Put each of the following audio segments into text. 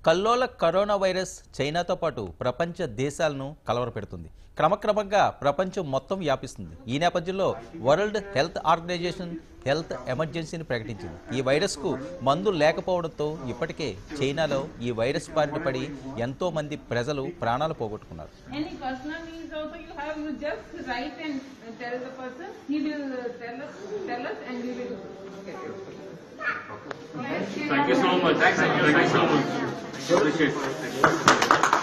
కల్లోల corona virus చైనాతో పాటు ప్రపంచ దేశాలను కలవరపెడుతుంది క్రమక్రమంగా ప్రపంచం మొత్తం వ్యాపిస్తుంది ఈ నేపథ్యంలో వరల్డ్ హెల్త్ ఆర్గనైజేషన్ హెల్త్ ఎమర్జెన్సీని ప్రకటించింది ఈ వైరస్కు మందు లేకపోవడంతో ఇప్పటికే చైనాలో ఈ వైరస్ బారిన పడి ఎంతో మంది ప్రజలు ప్రాణాలు పోగొట్టుకున్నారు Any personal needs also you have, you just write and tell the person, he will uh, tell us, tell us and we will get it. Thank you so much. Thank you. Thank you so much. Appreciate it.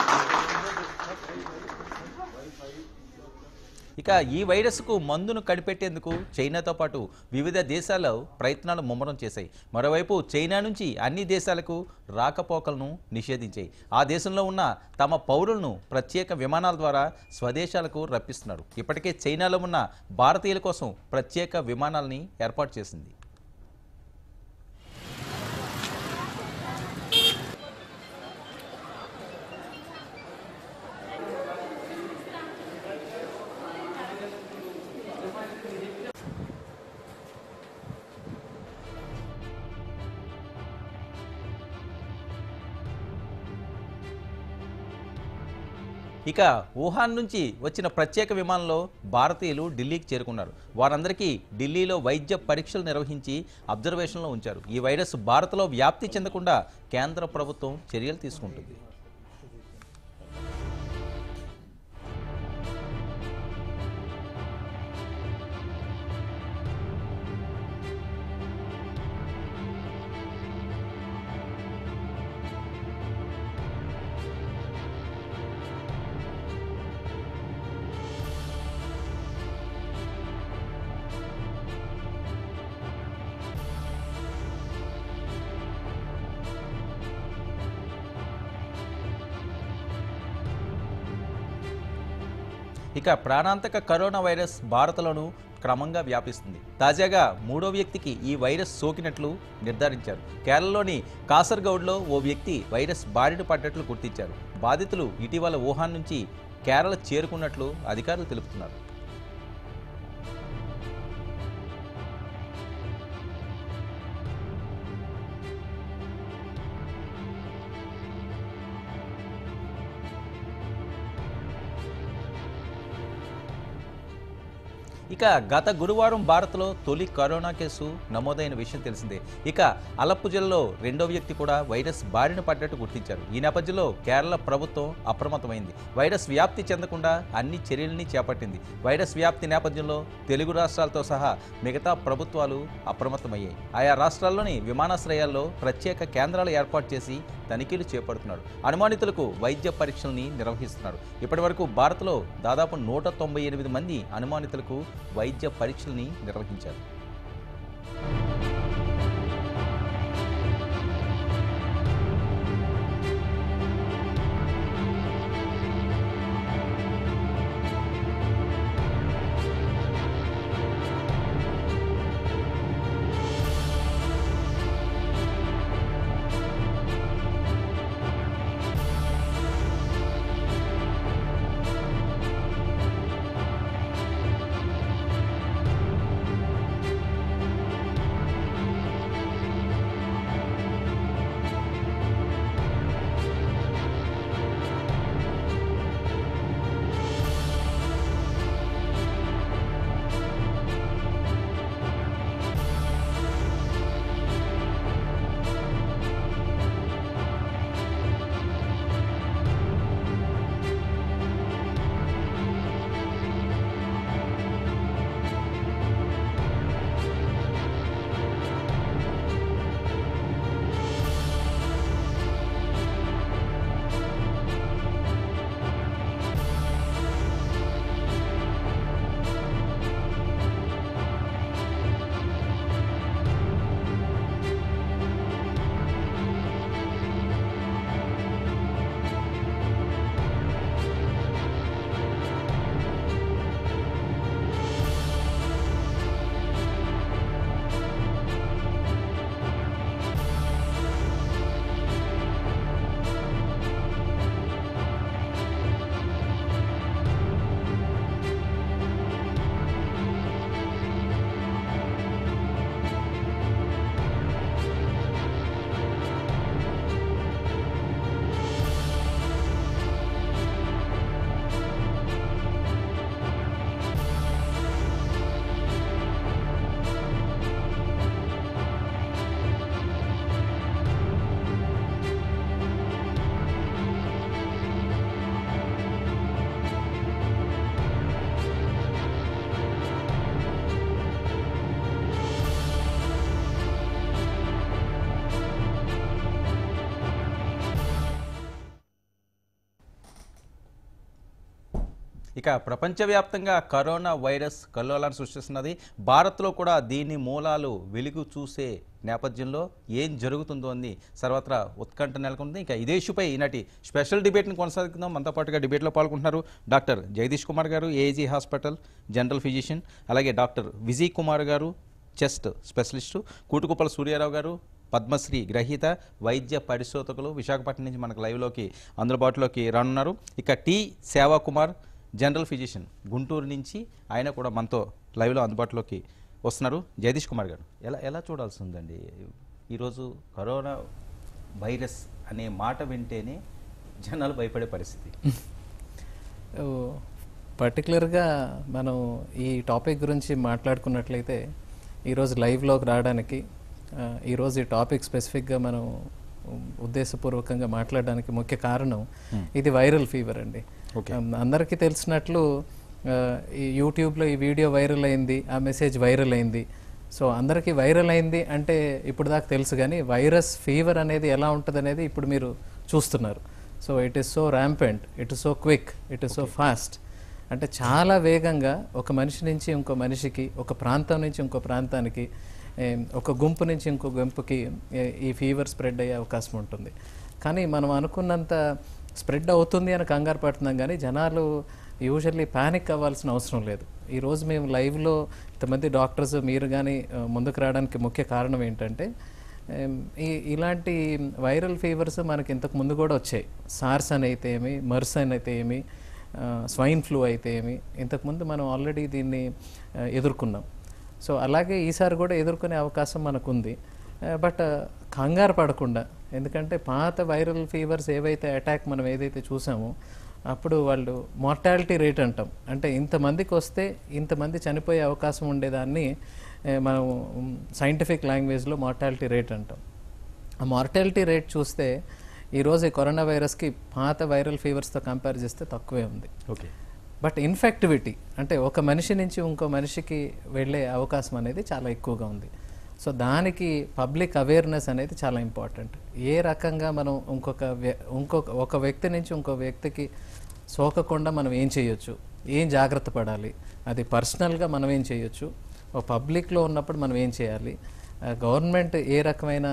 ఇక ఈ వైరస్కు మందును కనిపెట్టేందుకు చైనాతో పాటు వివిధ దేశాలు ప్రయత్నాలు ముమ్మరం చేశాయి మరోవైపు చైనా నుంచి అన్ని దేశాలకు రాకపోకలను నిషేధించాయి ఆ దేశంలో ఉన్న తమ పౌరులను ప్రత్యేక విమానాల ద్వారా స్వదేశాలకు రప్పిస్తున్నారు ఇప్పటికే చైనాలో ఉన్న భారతీయుల కోసం ప్రత్యేక విమానాలని ఏర్పాటు చేసింది ఇక వుహాన్ నుంచి వచ్చిన ప్రత్యేక విమానంలో భారతీయులు ఢిల్లీకి చేరుకున్నారు వారందరికీ ఢిల్లీలో వైద్య పరీక్షలు నిర్వహించి అబ్జర్వేషన్లో ఉంచారు ఈ వైరస్ భారత్లో వ్యాప్తి చెందకుండా కేంద్ర ప్రభుత్వం చర్యలు తీసుకుంటుంది ఇక ప్రాణాంతక కరోనా వైరస్ భారత్లోనూ క్రమంగా వ్యాపిస్తుంది తాజాగా మూడో వ్యక్తికి ఈ వైరస్ సోకినట్లు నిర్ధారించారు కేరళలోని కాసర్గౌడ్లో ఓ వ్యక్తి వైరస్ బారిన పడ్డట్లు గుర్తించారు బాధితులు ఇటీవల వుహాన్ నుంచి కేరళ చేరుకున్నట్లు అధికారులు తెలుపుతున్నారు ఇక గత గురువారం భారత్లో తొలి కరోనా కేసు నమోదైన విషయం తెలిసిందే ఇక అలప్పు జిల్లాలో రెండో వ్యక్తి కూడా వైరస్ బారిన పడ్డట్టు గుర్తించారు ఈ నేపథ్యంలో కేరళ ప్రభుత్వం అప్రమత్తమైంది వైరస్ వ్యాప్తి చెందకుండా అన్ని చర్యల్ని చేపట్టింది వైరస్ వ్యాప్తి నేపథ్యంలో తెలుగు రాష్ట్రాలతో సహా మిగతా ప్రభుత్వాలు అప్రమత్తమయ్యాయి ఆయా రాష్ట్రాల్లోని విమానాశ్రయాల్లో ప్రత్యేక కేంద్రాలు ఏర్పాటు చేసి తనిఖీలు చేపడుతున్నారు అనుమానితులకు వైద్య పరీక్షల్ని నిర్వహిస్తున్నారు ఇప్పటివరకు భారత్లో దాదాపు నూట తొంభై ఎనిమిది మంది అనుమానితులకు వైద్య పరీక్షల్ని నిర్వహించారు ఇక ప్రపంచవ్యాప్తంగా కరోనా వైరస్ కల్లోలాన్ని సృష్టిస్తున్నది భారత్లో కూడా దీని మూలాలు వెలుగు చూసే నేపథ్యంలో ఏం జరుగుతుందో అని సర్వత్రా ఉత్కంఠ నెలకొంది ఇక ఇదే ఇష్యూపై ఈనాటి స్పెషల్ డిబేట్ని కొనసాగుతున్నాం మనతో పాటుగా డిబేట్లో పాల్గొంటున్నారు doctor Jagadish Kumar garu AG hospital general physician అలాగే doctor Vijay Kumar garu chest specialist కూటుకుప్పల Suryarao గారు పద్మశ్రీ గ్రహీత వైద్య పరిశోధకులు విశాఖపట్నం నుంచి మనకు లైవ్లోకి అందుబాటులోకి రానున్నారు ఇక టి సేవా కుమార్ జనరల్ ఫిజిషియన్ గుంటూరు నుంచి ఆయన కూడా మనతో లైవ్లో అందుబాటులోకి వస్తున్నారు జగదీష్ కుమార్ గారు ఎలా ఎలా చూడాల్సి ఉందండి ఈరోజు కరోనా వైరస్ అనే మాట వింటేనే జనాలు భయపడే పరిస్థితి పర్టికులర్గా మనం ఈ టాపిక్ గురించి మాట్లాడుకున్నట్లయితే ఈరోజు లైవ్లోకి రావడానికి ఆ, ఈరోజు ఈ టాపిక్ స్పెసిఫిక్గా మనం ఉద్దేశపూర్వకంగా మాట్లాడడానికి ముఖ్య కారణం ఇది వైరల్ ఫీవర్ అండి Okay. ఆ, అందరికీ తెలిసినట్లు ఆ, ఈ యూట్యూబ్లో ఈ వీడియో వైరల్ అయింది ఆ మెసేజ్ వైరల్ అయింది సో అందరికీ వైరల్ అయింది అంటే ఇప్పుడు దాకా తెలుసు కానీ వైరస్ ఫీవర్ అనేది ఎలా ఉంటుంది అనేది ఇప్పుడు మీరు చూస్తున్నారు so it is so rampant it is so quick it is so fast అంటే చాలా వేగంగా ఒక మనిషి నుంచి ఇంకో మనిషికి ఒక ప్రాంతం నుంచి ఇంకో ప్రాంతానికి ఏం, ఒక గుంపు నుంచి ఇంకో గుంపుకి ఏ- ఈ ఫీవర్ స్ప్రెడ్ అయ్యే అవకాశం ఉంటుంది కానీ మనం అనుకున్నంత స్ప్రెడ్ అవుతుంది అని కంగారు పడుతున్నాం కానీ జనాలు యూజువల్లీ ప్యానిక్ అవ్వాల్సిన అవసరం లేదు ఈరోజు మేము లైవ్లో ఇంతమంది డాక్టర్స్ మీరు కానీ ఆ, ముందుకు రావడానికి ముఖ్య కారణం ఏంటంటే ఏం, ఈ ఇలాంటి వైరల్ ఫీవర్స్ మనకి ఇంతకు ముందు కూడా వచ్చాయి సార్స్ అని అయితే ఏమి మర్స్ అని అయితే ఏమి ఆ, స్వైన్ ఫ్లూ అయితే ఏమి ఇంతకుముందు మనం ఆల్రెడీ దీన్ని ఆ, ఎదుర్కొన్నాం సో అలాగే ఈసారి కూడా ఎదుర్కొనే అవకాశం మనకుంది ఆ, బట్ ఆ, కంగారు పడకుండా ఎందుకంటే పాత వైరల్ ఫీవర్స్ ఏవైతే అటాక్ మనం ఏదైతే చూసామో అప్పుడు వాళ్ళు మార్టాలిటీ రేట్ అంటాం అంటే ఇంతమందికి వస్తే ఇంతమంది చనిపోయే అవకాశం ఉండేదాన్ని ఏ, మనం సైంటిఫిక్ లాంగ్వేజ్లో మార్టాలిటీ రేట్ అంటాం ఆ మార్టాలిటీ రేట్ చూస్తే ఈరోజు ఈ కరోనా వైరస్కి పాత వైరల్ ఫీవర్స్తో కంపేర్ చేస్తే తక్కువే ఉంది ఓకే బట్ ఇన్ఫెక్టివిటీ అంటే ఒక మనిషి నుంచి ఇంకో మనిషికి వెళ్ళే అవకాశం అనేది చాలా ఎక్కువగా ఉంది సో దానికి పబ్లిక్ అవేర్నెస్ అనేది చాలా ఇంపార్టెంట్ ఏ రకంగా మనం ఇంకొక వ్య- ఇంకొక ఒక వ్యక్తి నుంచి ఇంకో వ్యక్తికి సోకకుండా మనం ఏం చేయొచ్చు ఏం జాగ్రత్త పడాలి అది పర్సనల్గా మనం ఏం చేయొచ్చు ఓ పబ్లిక్లో ఉన్నప్పుడు మనం ఏం చేయాలి గవర్నమెంట్ ఏ రకమైన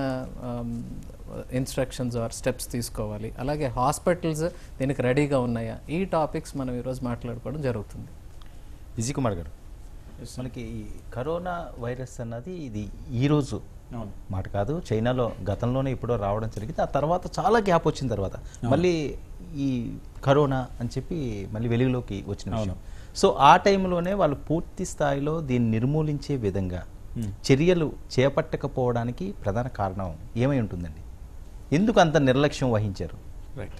ఇన్స్ట్రక్షన్స్ ఆర్ స్టెప్స్ తీసుకోవాలి అలాగే హాస్పిటల్స్ దీనికి రెడీగా ఉన్నాయా ఈ టాపిక్స్ మనం ఈరోజు మాట్లాడుకోవడం జరుగుతుంది విజయ్ కుమార్ గారు మనకి ఈ కరోనా వైరస్ అన్నది ఇది ఈరోజు మాట కాదు చైనాలో గతంలోనే ఎప్పుడో రావడం జరిగింది ఆ తర్వాత చాలా గ్యాప్ వచ్చిన తర్వాత మళ్ళీ ఈ కరోనా అని చెప్పి మళ్ళీ వెలుగులోకి వచ్చిన విషయం సో ఆ టైంలోనే వాళ్ళు పూర్తి స్థాయిలో దీన్ని నిర్మూలించే విధంగా చర్యలు చేపట్టకపోవడానికి ప్రధాన కారణం ఏమై ఉంటుందండి ఎందుకు అంత నిర్లక్ష్యం వహించారు రైట్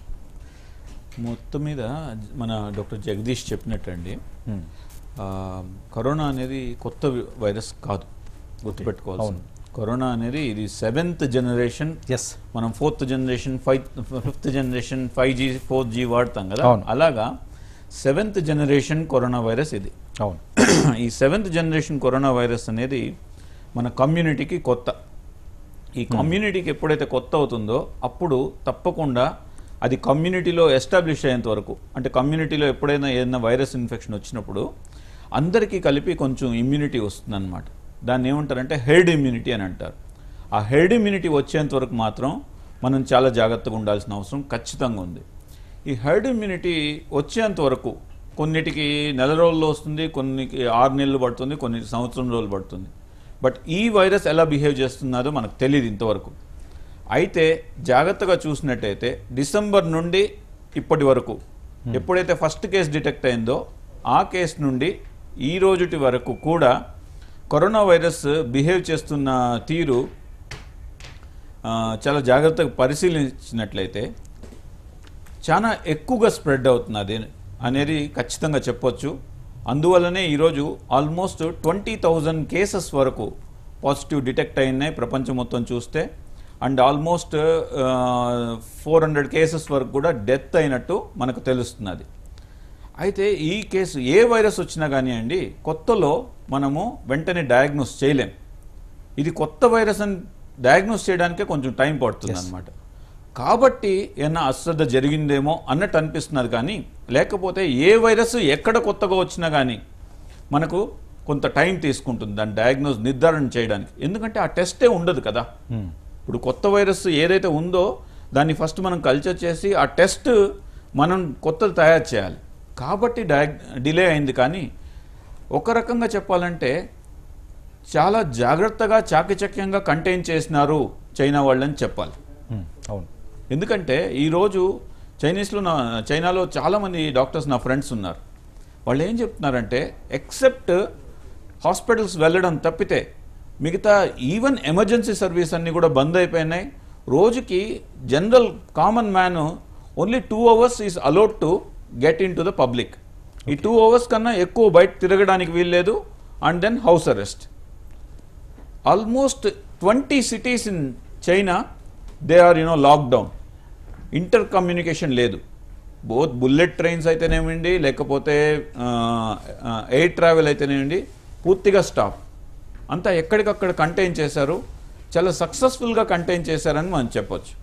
మొత్తం మీద మన డాక్టర్ జగదీష్ చెప్పినట్టండి Hmm. ఆ, కరోనా అనేది కొత్త వి- వైరస్ కాదు గుర్తుపెట్టుకోవాల్సింది కరోనా అనేది ఇది సెవెంత్ జనరేషన్ ఎస్ మనం fourth generation five fifth generation five G fourth G వాడతాం కదా అవును. అలాగా సెవెంత్ జనరేషన్ కరోనా వైరస్ ఇది అవును ఈ సెవెంత్ జనరేషన్ కరోనా వైరస్ అనేది మన కమ్యూనిటీకి కొత్త ఈ కమ్యూనిటీకి ఎప్పుడైతే కొత్త అవుతుందో అప్పుడు తప్పకుండా అది కమ్యూనిటీలో ఎస్టాబ్లిష్ అయ్యేంత వరకు అంటే కమ్యూనిటీలో ఎప్పుడైనా ఏదైనా వైరస్ ఇన్ఫెక్షన్ వచ్చినప్పుడు అందరికీ కలిపి కొంచెం ఇమ్యూనిటీ వస్తుందన్నమాట దాన్ని ఏమంటారంటే హెర్డ్ ఇమ్యూనిటీ అని అంటారు ఆ హెర్డ్ ఇమ్యూనిటీ వచ్చేంత వరకు మాత్రం మనం చాలా జాగ్రత్తగా ఉండాల్సిన అవసరం ఖచ్చితంగా ఉంది ఈ హెర్డ్ ఇమ్యూనిటీ వచ్చేంత వరకు కొన్నిటికి నెల రోజుల్లో వస్తుంది కొన్నికి ఆరు నెలలు పడుతుంది కొన్ని సంవత్సరం రోజులు పడుతుంది బట్ ఈ వైరస్ ఎలా బిహేవ్ చేస్తున్నదో మనకు తెలియదు ఇంతవరకు అయితే జాగ్రత్తగా చూసినట్టయితే డిసెంబర్ నుండి ఇప్పటి వరకు ఎప్పుడైతే ఫస్ట్ కేసు డిటెక్ట్ అయిందో ఆ కేసు నుండి ఈ రోజుటి వరకు కూడా కరోనా వైరస్ బిహేవ్ చేస్తున్న తీరు ఆ, చాలా జాగ్రత్తగా పరిశీలించినట్లయితే చాలా ఎక్కువగా స్ప్రెడ్ అవుతున్నది అనేది ఖచ్చితంగా చెప్పొచ్చు అందువల్లనే ఈరోజు ఆల్మోస్ట్ ట్వంటీ థౌజండ్ కేసెస్ వరకు పాజిటివ్ డిటెక్ట్ అయినాయి ప్రపంచం మొత్తం చూస్తే and almost four hundred cases వరకు కూడా డెత్ అయినట్టు మనకు తెలుస్తున్నది అయితే ఈ కేసు ఏ వైరస్ వచ్చినా కానివ్వండి కొత్తలో మనము వెంటనే డయాగ్నోస్ చేయలేం ఇది కొత్త వైరస్ అని డయాగ్నోస్ చేయడానికే కొంచెం టైం పడుతుంది అనమాట కాబట్టి ఏమన్నా అశ్రద్ధ జరిగిందేమో అన్నట్టు అనిపిస్తున్నది కానీ లేకపోతే ఏ వైరస్ ఎక్కడ కొత్తగా వచ్చినా కానీ మనకు కొంత టైం తీసుకుంటుంది దాన్ని డయాగ్నోస్ నిర్ధారణ చేయడానికి ఎందుకంటే ఆ టెస్టే ఉండదు కదా ఇప్పుడు కొత్త వైరస్ ఏదైతే ఉందో దాన్ని ఫస్ట్ మనం కల్చర్ చేసి ఆ టెస్ట్ మనం కొత్తది తయారు చేయాలి కాబట్టి డయాగ్ డిలే అయింది కానీ ఒక రకంగా చెప్పాలంటే చాలా జాగ్రత్తగా చాకచక్యంగా కంటైన్ చేసినారు చైనా వాళ్ళని చెప్పాలి ఉమ్, అవును ఎందుకంటే ఈరోజు చైనీస్లో నా చైనాలో చాలామంది డాక్టర్స్ నా ఫ్రెండ్స్ ఉన్నారు వాళ్ళు ఏం చెప్తున్నారంటే ఎక్సెప్ట్ హాస్పిటల్స్ వెళ్ళడం తప్పితే మిగతా ఈవెన్ ఎమర్జెన్సీ సర్వీస్ అన్నీ కూడా బంద్ అయిపోయినాయి రోజుకి general common man only two hours is allowed to get in to the public ఈ టూ అవర్స్ కన్నా ఎక్కువ బయట తిరగడానికి వీల్లేదు and then house arrest almost twenty cities in China they are you know lockdown inter communication లేదు both bullet trains అయితేనేమండి లేకపోతే air travel అయితేనేమండి పూర్తిగా స్టాప్ అంతా ఎక్కడికక్కడ కంటైన్ చేశారు చాలా సక్సెస్ఫుల్గా కంటైన్ చేశారని మనం చెప్పొచ్చు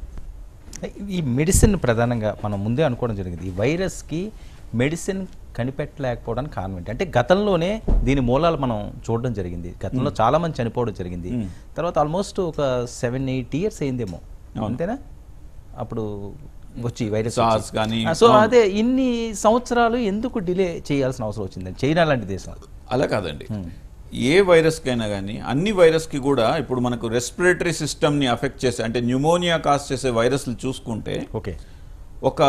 ఈ మెడిసిన్ ప్రధానంగా మనం ముందే అనుకోవడం జరిగింది ఈ వైరస్కి మెడిసిన్ కనిపెట్టలేకపోవడానికి కారణం ఏంటి అంటే గతంలోనే దీని మూలాలు మనం చూడడం జరిగింది గతంలో చాలా మంది చనిపోవడం జరిగింది తర్వాత ఆల్మోస్ట్ ఒక సెవెన్ ఎయిట్ ఇయర్స్ అయిందేమో అంతేనా అప్పుడు వచ్చి వైరస్ SARS వచ్చి. కానీ, ఆ, సో అవును. అదే ఇన్ని సంవత్సరాలు ఎందుకు డిలే చేయాల్సిన అవసరం వచ్చింది చైనా లాంటి దేశం అలా కాదండి ఏ వైరస్కైనా కానీ అన్ని వైరస్కి కూడా ఇప్పుడు మనకు రెస్పిరేటరీ సిస్టమ్ని అఫెక్ట్ చేసే అంటే న్యూమోనియా కాజ్ చేసే వైరస్లు చూసుకుంటే ఓకే ఒక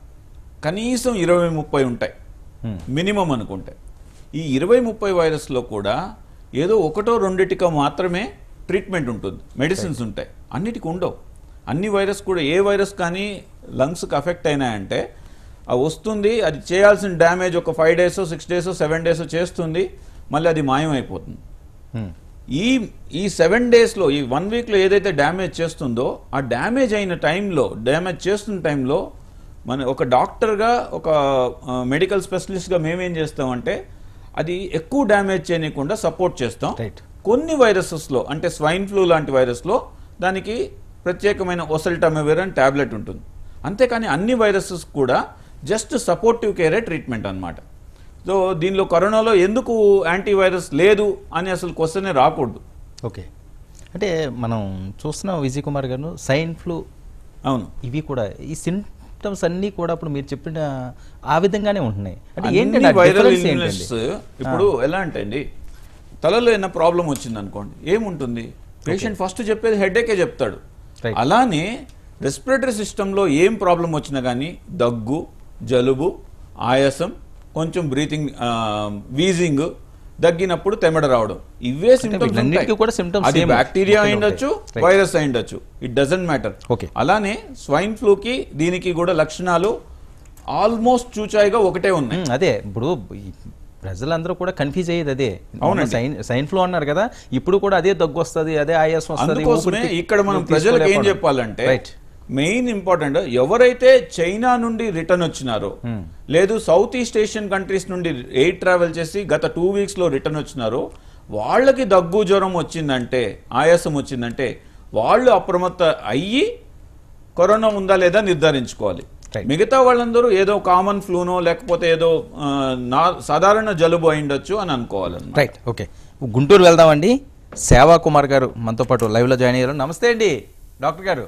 కనీసం ఇరవై ముప్పై ఉంటాయి Hmm. మినిమం అనుకుంటే ఈ ఇరవై ముప్పై వైరస్లో కూడా ఏదో ఒకటో రెండిటికో మాత్రమే ట్రీట్మెంట్ ఉంటుంది మెడిసిన్స్ ఉంటాయి అన్నిటికి ఉండవు అన్ని వైరస్ కూడా ఏ వైరస్ కానీ లంగ్స్కి అఫెక్ట్ అయినాయంటే అది వస్తుంది అది చేయాల్సిన డ్యామేజ్ ఒక five days six days seven days చేస్తుంది మళ్ళీ అది మాయమైపోతుంది హ్మ్. ఈ ఈ సెవెన్ డేస్లో ఈ వన్ వీక్లో ఏదైతే డ్యామేజ్ చేస్తుందో ఆ డ్యామేజ్ అయిన టైంలో డ్యామేజ్ చేస్తున్న టైంలో మన ఒక డాక్టర్గా ఒక మెడికల్ స్పెషలిస్ట్గా మేమేం చేస్తామంటే అది ఎక్కువ డ్యామేజ్ చేయకుండా సపోర్ట్ చేస్తాం Right. కొన్ని వైరసెస్లో అంటే స్వైన్ ఫ్లూ లాంటి వైరస్లో దానికి ప్రత్యేకమైన ఒసల్టమెవిర్ అని ట్యాబ్లెట్ ఉంటుంది అంతేకాని అన్ని వైరసెస్ కూడా జస్ట్ సపోర్టివ్ కేరే ట్రీట్మెంట్ అన్నమాట సో దీనిలో కరోనాలో ఎందుకు యాంటీవైరస్ లేదు అని అసలు క్వశ్చనే రాకూడదు ఓకే అంటే మనం చూస్తున్నాం విజయ్ కుమార్ గారు సైన్ ఫ్లూ అవును ఇవి కూడా ఈ సింటమ్స్ అన్నీ కూడా ఇప్పుడు మీరు చెప్పిన ఆ విధంగానే ఉంటున్నాయి అంటే అన్ని ఏంటంటే వైరల్ డిఫరెన్స్ ఇల్నెస్ ఏంటండి ఇప్పుడు ఎలా అంటే అండి తలలో ఏమైనా ప్రాబ్లం వచ్చింది అనుకోండి ఏముంటుంది పేషెంట్ ఫస్ట్ చెప్పేది హెడేకే చెప్తాడు Right. అలానే రెస్పిరేటరీ సిస్టంలో ఏం ప్రాబ్లం వచ్చినా కానీ దగ్గు జలుబు ఆయాసం కొంచెం బ్రీతింగ్ వీజింగ్ దగ్గినప్పుడు తెమడ రావడం ఇవే సిమ్టమ్స్ వీటన్నిటికీ కూడా symptoms అది same బ్యాక్టీరియా ఉంటాయి. అయిండొచ్చు Right. వైరస్ అయిండొచ్చు ఇట్ డజంట్ మ్యాటర్ Okay. అలానే స్వైన్ ఫ్లూకి దీనికి కూడా లక్షణాలు ఆల్మోస్ట్ చూచాయిగా ఒకటే ఉన్నాయి ఉమ్, అదే ఇప్పుడు ఈ ప్రజలందరూ కూడా కన్ఫ్యూజ్ అయ్యేది అదే అవునండి. సైన్ సైన్ ఫ్లూ అన్నారు కదా ఇప్పుడు కూడా అదే దగ్గు వస్తుంది అదే ఆయాసం వస్తుంది అందుకోసమే ఇక్కడ మనం ప్రజలకు ఏం చెప్పాలంటే రైట్ మెయిన్ ఇంపార్టెంట్ ఎవరైతే చైనా నుండి రిటర్న్ వచ్చినారో లేదు సౌత్ ఈస్ట్ ఏషియన్ కంట్రీస్ నుండి ఎయిర్ ట్రావెల్ చేసి గత టూ వీక్స్ లో రిటర్న్ వచ్చినారో వాళ్ళకి దగ్గు జ్వరం వచ్చిందంటే ఆయాసం వచ్చిందంటే వాళ్ళు అప్రమత్త అయ్యి కరోనా ఉందా లేదా నిర్ధారించుకోవాలి Right. మిగతా వాళ్ళందరూ ఏదో కామన్ ఫ్లూనో లేకపోతే ఏదో ఆ, నా సాధారణ జలుబు అయిండొచ్చు అని అనుకోవాలన్నమాట రైట్ ఓకే గుంటూరు వెళ్దామండి సేవా కుమార్ గారు మనతో పాటు లైవ్లో జాయిన్ అయ్యారు నమస్తే అండి డాక్టర్ గారు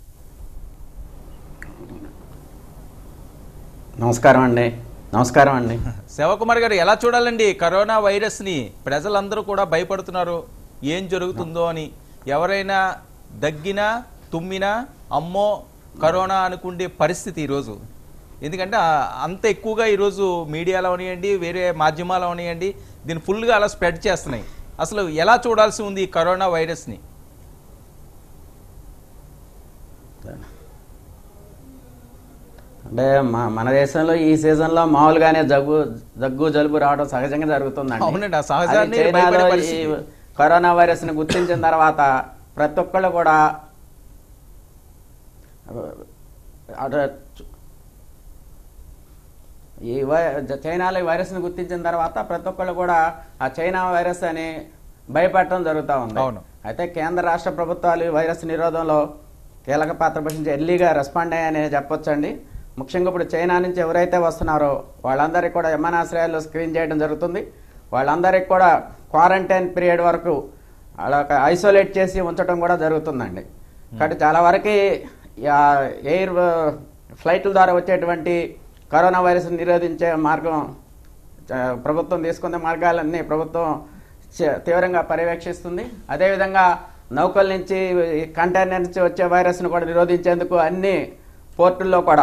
నమస్కారం అండి నమస్కారం అండి సేవా కుమార్ గారు ఎలా చూడాలండి కరోనా వైరస్ని ప్రజలందరూ కూడా భయపడుతున్నారు ఏం జరుగుతుందో అని ఎవరైనా దగ్గినా తుమ్మినా అమ్మో కరోనా అనుకుండే పరిస్థితి ఈరోజు ఎందుకంటే ఆ- అంత ఎక్కువగా ఈరోజు మీడియాలో ఉన్నాయండి వేరే మాధ్యమాలు ఉన్నాయండి దీన్ని ఫుల్గా అలా స్ప్రెడ్ చేస్తున్నాయి అసలు ఎలా చూడాల్సి ఉంది ఈ కరోనా వైరస్ని అంటే మ- మన దేశంలో ఈ సీజన్లో మామూలుగానే జగ్గు దగ్గు జలుబు రావడం సహజంగా జరుగుతుందండి అవునండి, ఆ సహజాన్ని అది భయపడే చైనాలో ఈ పరిస్థితి. కరోనా వైరస్ ని గుర్తించిన తర్వాత ప్రతి ఒక్కళ్ళు కూడా అటు ఈ వై చైనాలో ఈ వైరస్ని గుర్తించిన తర్వాత ప్రతి ఒక్కళ్ళు కూడా ఆ చైనా వైరస్ అని భయపడటం జరుగుతూ ఉంది అవును. అయితే కేంద్ర రాష్ట్ర ప్రభుత్వాలు ఈ వైరస్ నిరోధంలో కీలక పాత్ర పోషించి ఎర్లీగా రెస్పాండ్ అయ్యాయని చెప్పొచ్చండి ముఖ్యంగా ఇప్పుడు చైనా నుంచి ఎవరైతే వస్తున్నారో వాళ్ళందరికీ కూడా విమానాశ్రయాల్లో స్క్రీన్ చేయడం జరుగుతుంది వాళ్ళందరికీ కూడా క్వారంటైన్ పీరియడ్ వరకు అలా ఐసోలేట్ చేసి ఉంచడం కూడా జరుగుతుందండి కాబట్టి చాలా వరకు ఎయిర్ ఫ్లైట్ల ద్వారా వచ్చేటువంటి కరోనా వైరస్ నిరోధించే మార్గం చ- ప్రభుత్వం తీసుకున్న మార్గాలన్నీ ప్రభుత్వం చ- తీవ్రంగా పర్యవేక్షిస్తుంది అదేవిధంగా నౌకల నుంచి ఈ కంటైనర్ నుంచి వచ్చే వైరస్ను కూడా నిరోధించేందుకు అన్ని పోర్టుల్లో కూడా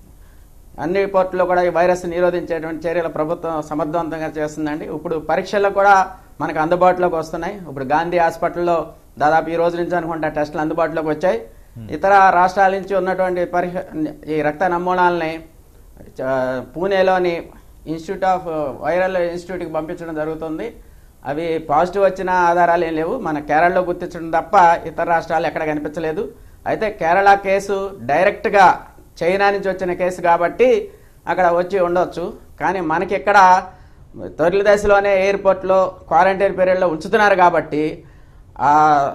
అన్ని పోర్టుల్లో కూడా ఈ వైరస్ నిరోధించేటువంటి చర్యలు ప్రభుత్వం సమర్థవంతంగా చేస్తుందండి ఇప్పుడు పరీక్షలు కూడా మనకు అందుబాటులోకి వస్తున్నాయి ఇప్పుడు గాంధీ హాస్పిటల్లో దాదాపు ఈ రోజు నుంచి అనుకుంటా టెస్టులు అందుబాటులోకి వచ్చాయి ఇతర రాష్ట్రాల నుంచి ఉన్నటువంటి పరీక్ష ఈ రక్త నమూనాలని చ- పూణేలోని ఇన్స్టిట్యూట్ ఆఫ్ వైరల్ ఇన్స్టిట్యూట్కి పంపించడం జరుగుతుంది అవి పాజిటివ్ వచ్చిన ఆధారాలు ఏం లేవు మన కేరళలో గుర్తించడం తప్ప ఇతర రాష్ట్రాలు ఎక్కడ కనిపించలేదు అయితే కేరళ కేసు డైరెక్ట్గా చైనా నుంచి వచ్చిన కేసు కాబట్టి అక్కడ వచ్చి ఉండొచ్చు కానీ మనకి ఇక్కడ తొలి దశలోనే ఎయిర్పోర్ట్లో క్వారంటైన్ పీరియడ్లో ఉంచుతున్నారు కాబట్టి ఆ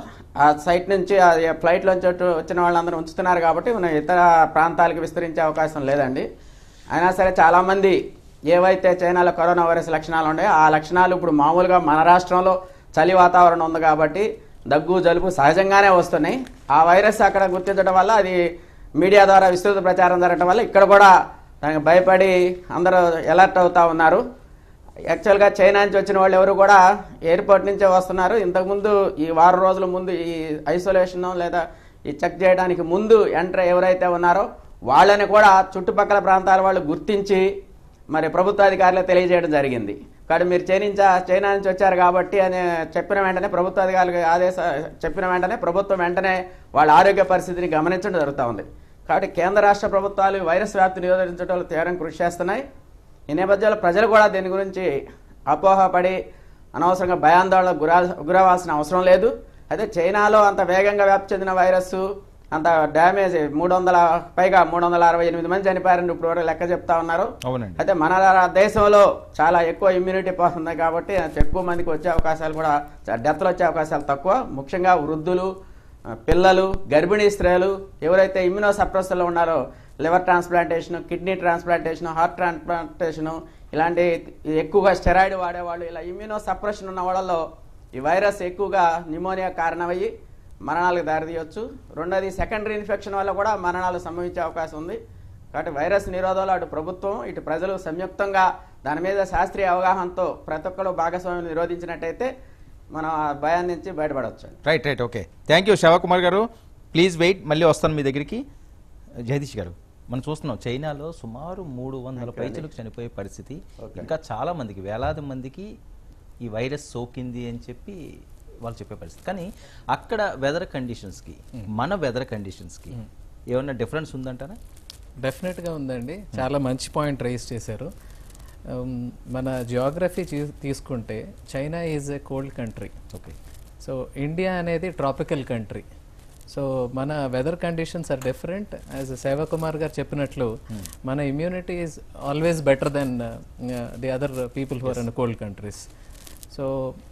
ఆ సైట్ నుంచి ఆ ఫ్లైట్లోంచి అటు వచ్చిన వాళ్ళందరూ ఉంచుతున్నారు కాబట్టి మనం ఇతర ప్రాంతాలకు విస్తరించే అవకాశం లేదండి అయినా సరే చాలామంది ఏవైతే చైనాలో కరోనా వైరస్ లక్షణాలు ఉన్నాయో ఆ లక్షణాలు ఇప్పుడు మామూలుగా మన రాష్ట్రంలో చలి వాతావరణం ఉంది కాబట్టి దగ్గు జలుబు సహజంగానే వస్తున్నాయి ఆ వైరస్ అక్కడ గుర్తించడం వల్ల అది మీడియా ద్వారా విస్తృత ప్రచారం జరగడం వల్ల ఇక్కడ కూడా దానికి భయపడి అందరూ అలర్ట్ అవుతా ఉన్నారు యాక్చువల్గా చైనా నుంచి వచ్చిన వాళ్ళు ఎవరు కూడా ఎయిర్పోర్ట్ నుంచే వస్తున్నారు ఇంతకుముందు ఈ వారం రోజుల ముందు ఈ ఐసోలేషన్ లేదా ఈ చెక్ చేయడానికి ముందు ఎంటర్ ఎవరైతే ఉన్నారో వాళ్ళని కూడా చుట్టుపక్కల ప్రాంతాల వాళ్ళు గుర్తించి మరి ప్రభుత్వ అధికారులు తెలియజేయడం జరిగింది కాబట్టి మీరు చైనించా చైనా నుంచి వచ్చారు కాబట్టి అని చెప్పిన వెంటనే ప్రభుత్వ అధికారులకు ఆదేశ చెప్పిన వెంటనే ప్రభుత్వం వెంటనే వాళ్ళ ఆరోగ్య పరిస్థితిని గమనించడం జరుగుతూ ఉంది కాబట్టి కేంద్ర రాష్ట్ర ప్రభుత్వాలు ఈ వైరస్ వ్యాప్తి నిరోధించడంలో తీవ్రంగా కృషి చేస్తున్నాయి ఈ నేపథ్యంలో ప్రజలు కూడా దీని గురించి అపోహపడి అనవసరంగా భయాందోళనకు గురా గురవాల్సిన అవసరం లేదు అయితే చైనాలో అంత వేగంగా వ్యాప్తి చెందిన వైరస్ అంత డ్యామేజ్ మూడు వందల పైగా మూడు వందల అరవై ఎనిమిది మంది చనిపోయారని ఇప్పుడు వరకు లెక్క చెప్తా ఉన్నారు అవునండి అయితే మన దేశంలో చాలా ఎక్కువ ఇమ్యూనిటీ పవర్ ఉంది కాబట్టి ఎక్కువ మందికి వచ్చే అవకాశాలు కూడా డెత్లు వచ్చే అవకాశాలు తక్కువ ముఖ్యంగా వృద్ధులు ఆ, పిల్లలు గర్భిణీ స్త్రీలు ఎవరైతే ఇమ్యూనో సప్రెస్లో ఉన్నారో liver transplantation kidney transplantation heart transplantation ఇలాంటి ఎక్కువగా స్టెరాయిడ్ వాడేవాళ్ళు ఇలా ఇమ్యూనో సప్రెషన్ ఉన్న వాళ్ళలో ఈ వైరస్ ఎక్కువగా న్యూమోనియా కారణమయ్యి మరణాలకు దారితీయొచ్చు రెండోది సెకండరీ ఇన్ఫెక్షన్ వల్ల కూడా మరణాలు సంభవించే అవకాశం ఉంది కాబట్టి వైరస్ నిరోధంలో అటు ప్రభుత్వం ఇటు ప్రజలు సంయుక్తంగా దాని మీద శాస్త్రీయ అవగాహనతో ప్రతి ఒక్కరు భాగస్వామ్యం నిరోధించినట్టయితే మనం ఆ భయాన్ని నుంచి బయటపడవచ్చు right right okay thank you Sivakumar garu please wait మళ్ళీ వస్తాను మీ దగ్గరికి జగదీష్ గారు మనం చూస్తున్నాం చైనాలో సుమారు మూడు వందల పైచలకు చనిపోయే పరిస్థితి Okay. ఇంకా చాలా మందికి వేలాది మందికి ఈ వైరస్ సోకింది అని చెప్పి వాళ్ళు చెప్పే పరిస్థితి కానీ అక్కడ వెదర్ కండిషన్స్కి మన వెదర్ కండిషన్స్కి ఏమన్నా డిఫరెన్స్ ఉందంటారా డెఫినెట్గా ఉందండి చాలా మంచి పాయింట్ రైజ్ చేశారు ఉమ్, మన జియోగ్రఫీ తీసుకుంటే China is a cold country okay so India అనేది ట్రాపికల్ కంట్రీ సో మన weather conditions are different as Sevakumar garu చెప్పినట్లు మన immunity is always better than the other people who are in cold countries so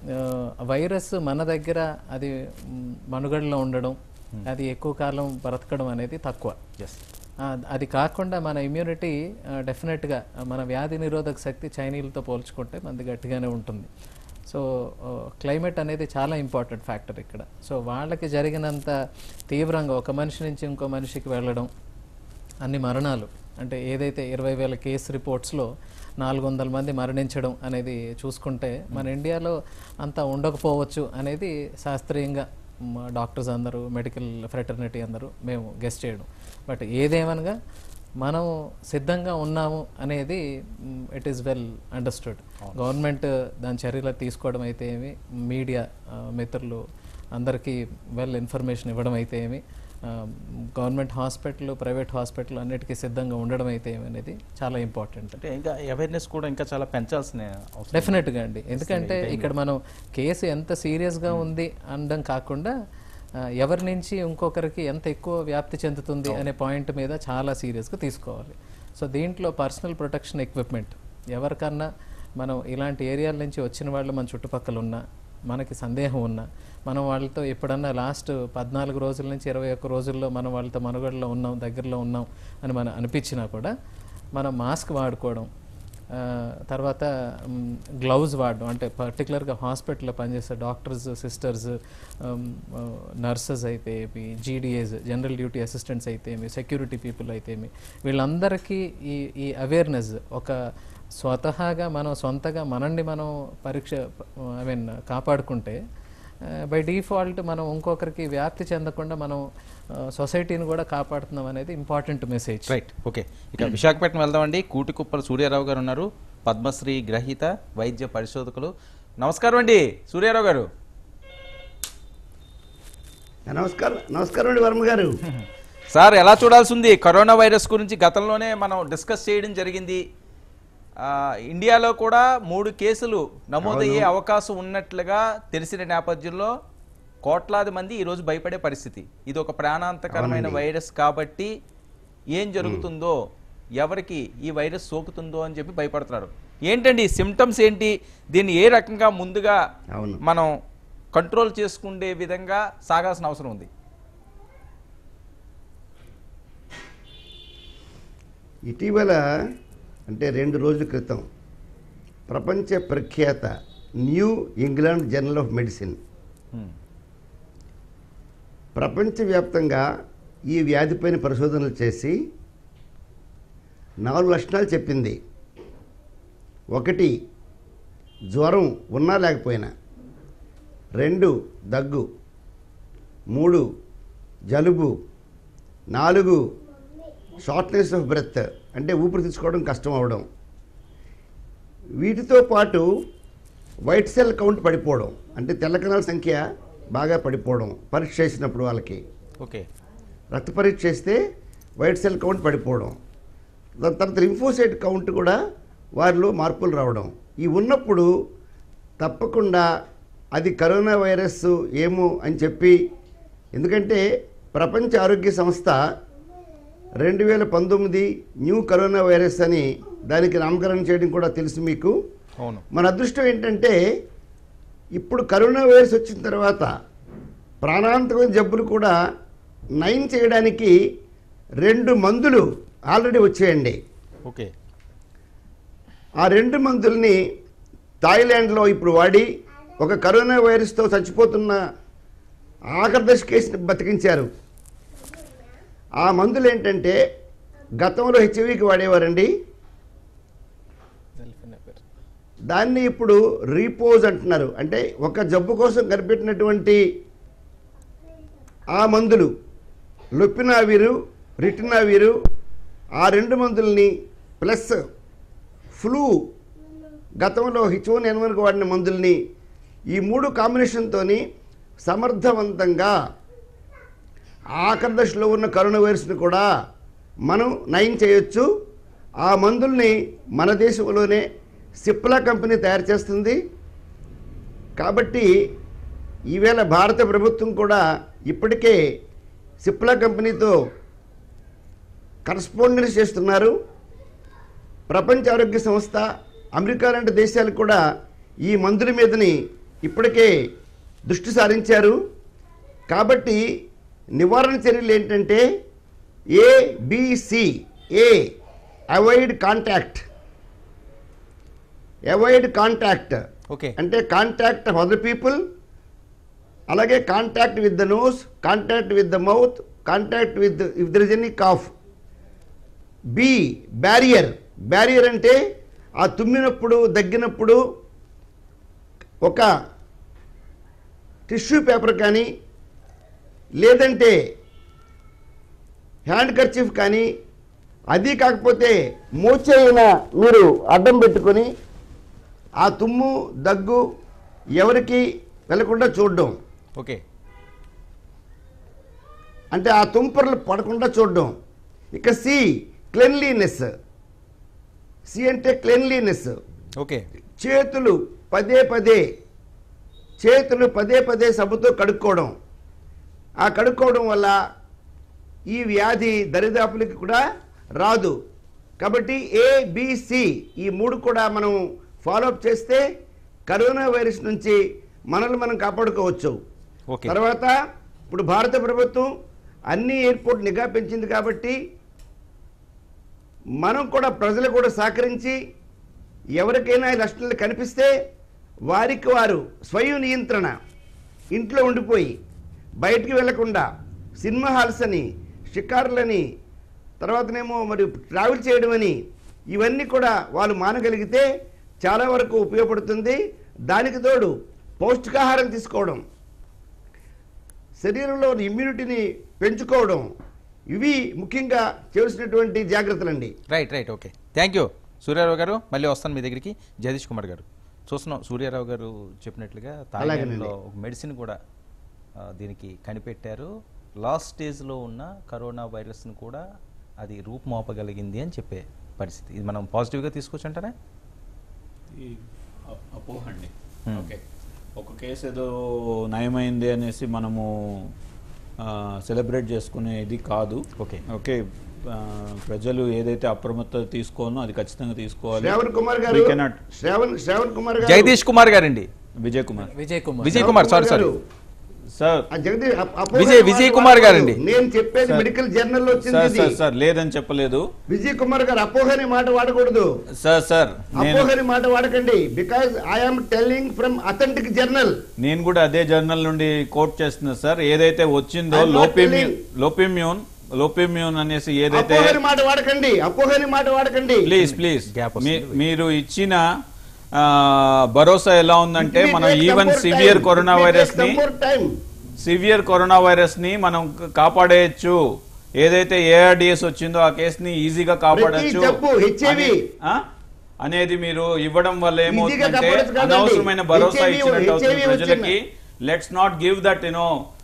virus మన దగ్గర అది మ్, మనుగడలో ఉండడం అది ఎక్కువ కాలం బ్రతకడం అనేది తక్కువ ఎస్ ఆ, అది కాకుండా మన ఇమ్యూనిటీ డెఫినెట్గా మన వ్యాధి నిరోధక శక్తి చైనీలతో పోల్చుకుంటే మనది గట్టిగానే ఉంటుంది సో క్లైమేట్ అనేది చాలా ఇంపార్టెంట్ ఫ్యాక్టర్ ఇక్కడ సో వాళ్ళకి జరిగినంత తీవ్రంగా ఒక మనిషి నుంచి ఇంకో మనిషికి వెళ్ళడం అన్ని మరణాలు అంటే ఏదైతే ఇరవై వేల కేసు రిపోర్ట్స్లో నాలుగు వందల మంది మరణించడం అనేది చూసుకుంటే మన ఇండియాలో అంత ఉండకపోవచ్చు అనేది శాస్త్రీయంగా మా డాక్టర్స్ అందరూ మెడికల్ ఫ్రెటర్నిటీ అందరూ మేము గెస్ట్ చేయడం బట్ ఏదేమనగా మనం సిద్ధంగా ఉన్నాము అనేది it is well understood government దాని చర్యలు తీసుకోవడం అయితే ఏమి మీడియా మిత్రులు అందరికీ వెల్ ఇన్ఫర్మేషన్ ఇవ్వడం అయితే ఏమి గవర్నమెంట్ హాస్పిటల్ ప్రైవేట్ హాస్పిటల్ అన్నిటికీ సిద్ధంగా ఉండడం అయితే ఏమి అనేది చాలా ఇంపార్టెంట్ అంటే ఇంకా అవేర్నెస్ కూడా ఇంకా చాలా పెంచాల్సిన అవసరం డెఫినెట్గా అండి ఎందుకంటే ఇక్కడ మనం కేసు ఎంత సీరియస్గా ఉంది అనడం కాకుండా ఆ, ఎవరి నుంచి ఇంకొకరికి ఎంత ఎక్కువ వ్యాప్తి చెందుతుంది అనే పాయింట్ మీద చాలా సీరియస్గా తీసుకోవాలి సో దీంట్లో పర్సనల్ ప్రొటెక్షన్ ఎక్విప్మెంట్ ఎవరికన్నా మనం ఇలాంటి ఏరియాల నుంచి వచ్చిన వాళ్ళు మన చుట్టుపక్కల ఉన్నా మనకి సందేహం ఉన్నా మనం వాళ్ళతో ఎప్పుడన్నా లాస్ట్ పద్నాలుగు రోజుల నుంచి ఇరవై ఒక్క రోజుల్లో మనం వాళ్ళతో మనుగడలో ఉన్నాం దగ్గరలో ఉన్నాం అని మనం అనిపించినా కూడా మనం మాస్క్ వాడుకోవడం ఆ, తర్వాత గ్లౌజ్ వాడడం అంటే పర్టికులర్గా హాస్పిటల్లో పనిచేసే డాక్టర్స్ సిస్టర్స్ నర్సెస్ అయితే ఏమి జీడిఏస్ జనరల్ డ్యూటీ అసిస్టెంట్స్ అయితే ఏమి సెక్యూరిటీ పీపుల్ అయితే ఏమి వీళ్ళందరికీ ఈ ఈ అవేర్నెస్ ఒక స్వతహాగా మనం సొంతగా మనల్ని మనం పరీక్ష ఐ మీన్ కాపాడుకుంటే బై డిఫాల్ట్ మనం ఇంకొకరికి వ్యాప్తి చెందకుండా మనం సొసైటీని కూడా కాపాడుతున్నాం అనేది ఇంపార్టెంట్ మెసేజ్ రైట్ ఓకే ఇక విశాఖపట్నం వెళ్దామండి కూటికుప్పల సూర్యారావు గారు ఉన్నారు పద్మశ్రీ గ్రహీత వైద్య పరిశోధకులు నమస్కారం అండి సూర్యారావు గారు నమస్కారం నమస్కారం అండి వర్మ గారు సార్ ఎలా చూడాల్సి ఉంది కరోనా వైరస్ గురించి గతంలోనే మనం డిస్కస్ చేయడం జరిగింది ఆ, ఇండియాలో కూడా మూడు కేసులు నమోదయ్యే అవకాశం ఉన్నట్లుగా తెలిసిన నేపథ్యంలో కోట్లాది మంది ఈరోజు భయపడే పరిస్థితి ఇది ఒక ప్రాణాంతకరమైన వైరస్ కాబట్టి ఏం జరుగుతుందో ఎవరికి ఈ వైరస్ సోకుతుందో అని చెప్పి భయపడుతున్నారు ఏంటండి సిమ్టమ్స్ ఏంటి దీన్ని ఏ రకంగా ముందుగా అవును. మనం కంట్రోల్ చేసుకునే విధంగా సాగాల్సిన అవసరం ఉంది ఇటీవల అంటే రెండు రోజుల క్రితం ప్రపంచ ప్రఖ్యాత New England Journal of Medicine Hmm. ప్రపంచవ్యాప్తంగా ఈ వ్యాధిపైన పరిశోధనలు చేసి నాలుగు లక్షణాలు చెప్పింది ఒకటి జ్వరం ఉన్నా లేకపోయినా రెండు దగ్గు మూడు జలుబు నాలుగు షార్ట్నెస్ ఆఫ్ బ్రెత్ అంటే ఊపిరి తీసుకోవడం కష్టం అవడం వీటితో పాటు వైట్ సెల్ కౌంట్ పడిపోవడం అంటే తెల్ల కణాల సంఖ్య బాగా పడిపోవడం పరీక్ష చేసినప్పుడు వాళ్ళకి ఓకే రక్త పరీక్ష చేస్తే వైట్ సెల్ కౌంట్ పడిపోవడం దాని తర్వాత లింఫోసైట్ కౌంట్ కూడా వారిలో మార్పులు రావడం ఈ ఉన్నప్పుడు తప్పకుండా అది కరోనా వైరస్ ఏమో అని చెప్పి ఎందుకంటే ప్రపంచ ఆరోగ్య సంస్థ రెండు వేల పంతొమ్మిది న్యూ కరోనా వైరస్ అని దానికి నామకరణం చేయడం కూడా తెలుసు మీకు అవును మన అదృష్టం ఏంటంటే ఇప్పుడు కరోనా వైరస్ వచ్చిన తర్వాత ప్రాణాంతకమైన జబ్బులు కూడా నయం చేయడానికి రెండు మందులు ఆల్రెడీ వచ్చాయండి ఓకే ఆ రెండు మందుల్ని థాయిలాండ్లో ఇప్పుడు వాడి ఒక కరోనా వైరస్తో చచ్చిపోతున్న ఆఖరి దశ కేసుని బతికించారు ఆ మందులు ఏంటంటే గతంలో హెచ్ఐవికి వాడేవారండి దాన్ని ఇప్పుడు రీపోజ్ అంటున్నారు అంటే ఒక జబ్బు కోసం కనిపెట్టినటువంటి ఆ మందులు లొప్పినావీరు రిటినావీరు ఆ రెండు మందుల్ని ప్లస్ ఫ్లూ గతంలో హిచోన్ ఎన్వన్కి వాడిన మందుల్ని ఈ మూడు కాంబినేషన్తోని సమర్థవంతంగా ఆఖరి దశలో ఉన్న కరోనా వైరస్ని కూడా మనం నయం చేయొచ్చు ఆ మందుల్ని మన దేశంలోనే సిప్లా కంపెనీ తయారు చేస్తుంది కాబట్టి ఈవేళ భారత ప్రభుత్వం కూడా ఇప్పటికే సిప్లా కంపెనీతో కరస్పాండెన్స్ చేస్తున్నారు ప్రపంచ ఆరోగ్య సంస్థ అమెరికా లాంటి దేశాలు కూడా ఈ మందుల మీదని ఇప్పటికే దృష్టి సారించారు కాబట్టి నివారణ చర్యలు ఏంటంటే ABC A avoid contact avoid contact okay అంటే కాంటాక్ట్ ఆఫ్ అదర్ పీపుల్ అలాగే contact with the nose contact with the mouth contact with if there is any cough B barrier barrier అంటే ఆ తుమ్మినప్పుడు దగ్గినప్పుడు ఒక టిష్యూ పేపర్ కానీ లేదంటే hand kerchief కానీ అది కాకపోతే మూచైన మీరు అడ్డం పెట్టుకొని ఆ తుమ్ము దగ్గు ఎవరికి వెళ్లకుండా చూడడం ఓకే అంటే ఆ తుంపర్లు పడకుండా చూడడం ఇక సి క్లెన్లీనెస్ సి అంటే క్లెన్లీనెస్ ఓకే చేతులు పదే పదే చేతులు పదే పదే సబ్బుతో కడుక్కోవడం ఆ కడుక్కోవడం వల్ల ఈ వ్యాధి దరిదాపులకి కూడా రాదు కాబట్టి ఏబిసి ఈ మూడు కూడా మనం ఫాలోఅప్ చేస్తే కరోనా వైరస్ నుంచి మనల్ని మనం కాపాడుకోవచ్చు ఓకే తర్వాత ఇప్పుడు భారత ప్రభుత్వం అన్ని ఎయిర్పోర్ట్ నిఘా పెంచింది కాబట్టి మనం కూడా ప్రజలు కూడా సహకరించి ఎవరికైనా ఈ లక్షణాలు కనిపిస్తే వారికి వారు స్వయం నియంత్రణ ఇంట్లో ఉండిపోయి బయటికి వెళ్లకుండా సినిమా హాల్స్ అని షికారులని తర్వాతనేమో మరి ట్రావెల్ చేయడం అని ఇవన్నీ కూడా వాళ్ళు మానగలిగితే చాలా వరకు ఉపయోగపడుతుంది దానికి తోడు పౌష్టికాహారం తీసుకోవడం శరీరంలో ఇమ్యూనిటీని పెంచుకోవడం ఇవి ముఖ్యంగా చేయాల్సినటువంటి జాగ్రత్తలండి right right okay thank you Suryarao garu మళ్ళీ వస్తాను మీ దగ్గరికి జగదీష్ కుమార్ గారు చూస్తున్నాం సూర్యారావు గారు చెప్పినట్లుగా థాయిలాండ్లో ఒక మెడిసిన్ కూడా ఆ, దీనికి కనిపెట్టారు లాస్ట్ స్టేజ్లో ఉన్న కరోనా వైరస్ను కూడా అది రూపుమాపగలిగింది అని చెప్పే పరిస్థితి ఇది మనం పాజిటివ్గా తీసుకోవచ్చు అంటారా ఈ అ- అపోహ అండి Hmm. ఓకే ఒక కేసు ఏదో నయమైంది అనేసి మనము సెలబ్రేట్ చేసుకునే ఇది కాదు ఓకే. ఓకే ఆ, ప్రజలు ఏదైతే అప్రమత్తత తీసుకోవాలో అది ఖచ్చితంగా తీసుకోవాలి శ్రావణ్ కుమార్ గారు We cannot- శ్రావణ్ శ్రావణ్ కుమార్ గారు జగదీష్ కుమార్ గారండి Vijay Kumar Vijay Kumar Vijay Shravan Kumar sorry sorry garu, sir ఆ జగదీష్ అప్- అపోహ విజయ్- అనే విజయ్ మాట కుమార్ వాడకూడదు. గారండి. నేను చెప్పేది సార్. మెడికల్ జర్నల్ లో వచ్చింది సార్ ఇది. సార్ సార్ లేదని చెప్పలేదు విజయ్ కుమార్ గారు అపోహ అనే మాట వాడకూడదు సార్ సార్ నేను అపోహ అనే మాట వాడకండి because I'm telling from authentic journal నేను కూడా అదే జర్నల్ నుండి కోట్ చేస్తున్నా సార్ ఏదైతే వచ్చిందో I'm not లోపిమ్యూన్ telling- లోపిమ్యూన్ లోపిమ్యూన్ అనేసి ఏదైతే అపోహ అనే మాట వాడకండి అపోహ అనే మాట వాడకండి ప్లీజ్ ప్లీజ్ Gap వస్తుంది. మీరు ఇచ్చిన ఆ, భరోసా ఎలా ఉందంటే It may మనం take even some more severe time. Corona It may virus take ని some more time. Severe corona virus ని మనం క- కాపాడేయచ్చు ఏదైతే ఏఆర్డిఎస్ వచ్చిందో ఆ కేసుని ఈజీగా కాపాడచ్చు జబ్బు, HIV. అనేది మీరు ఇవ్వడం వల్ల ఏమవుతుందంటే కాపాడొచ్చు కాదండి. అనవసరమైన భరోసా HIV ఇచ్చినట్టు అవుతుంది వచ్చింది. ప్రజలకి let's not give that you know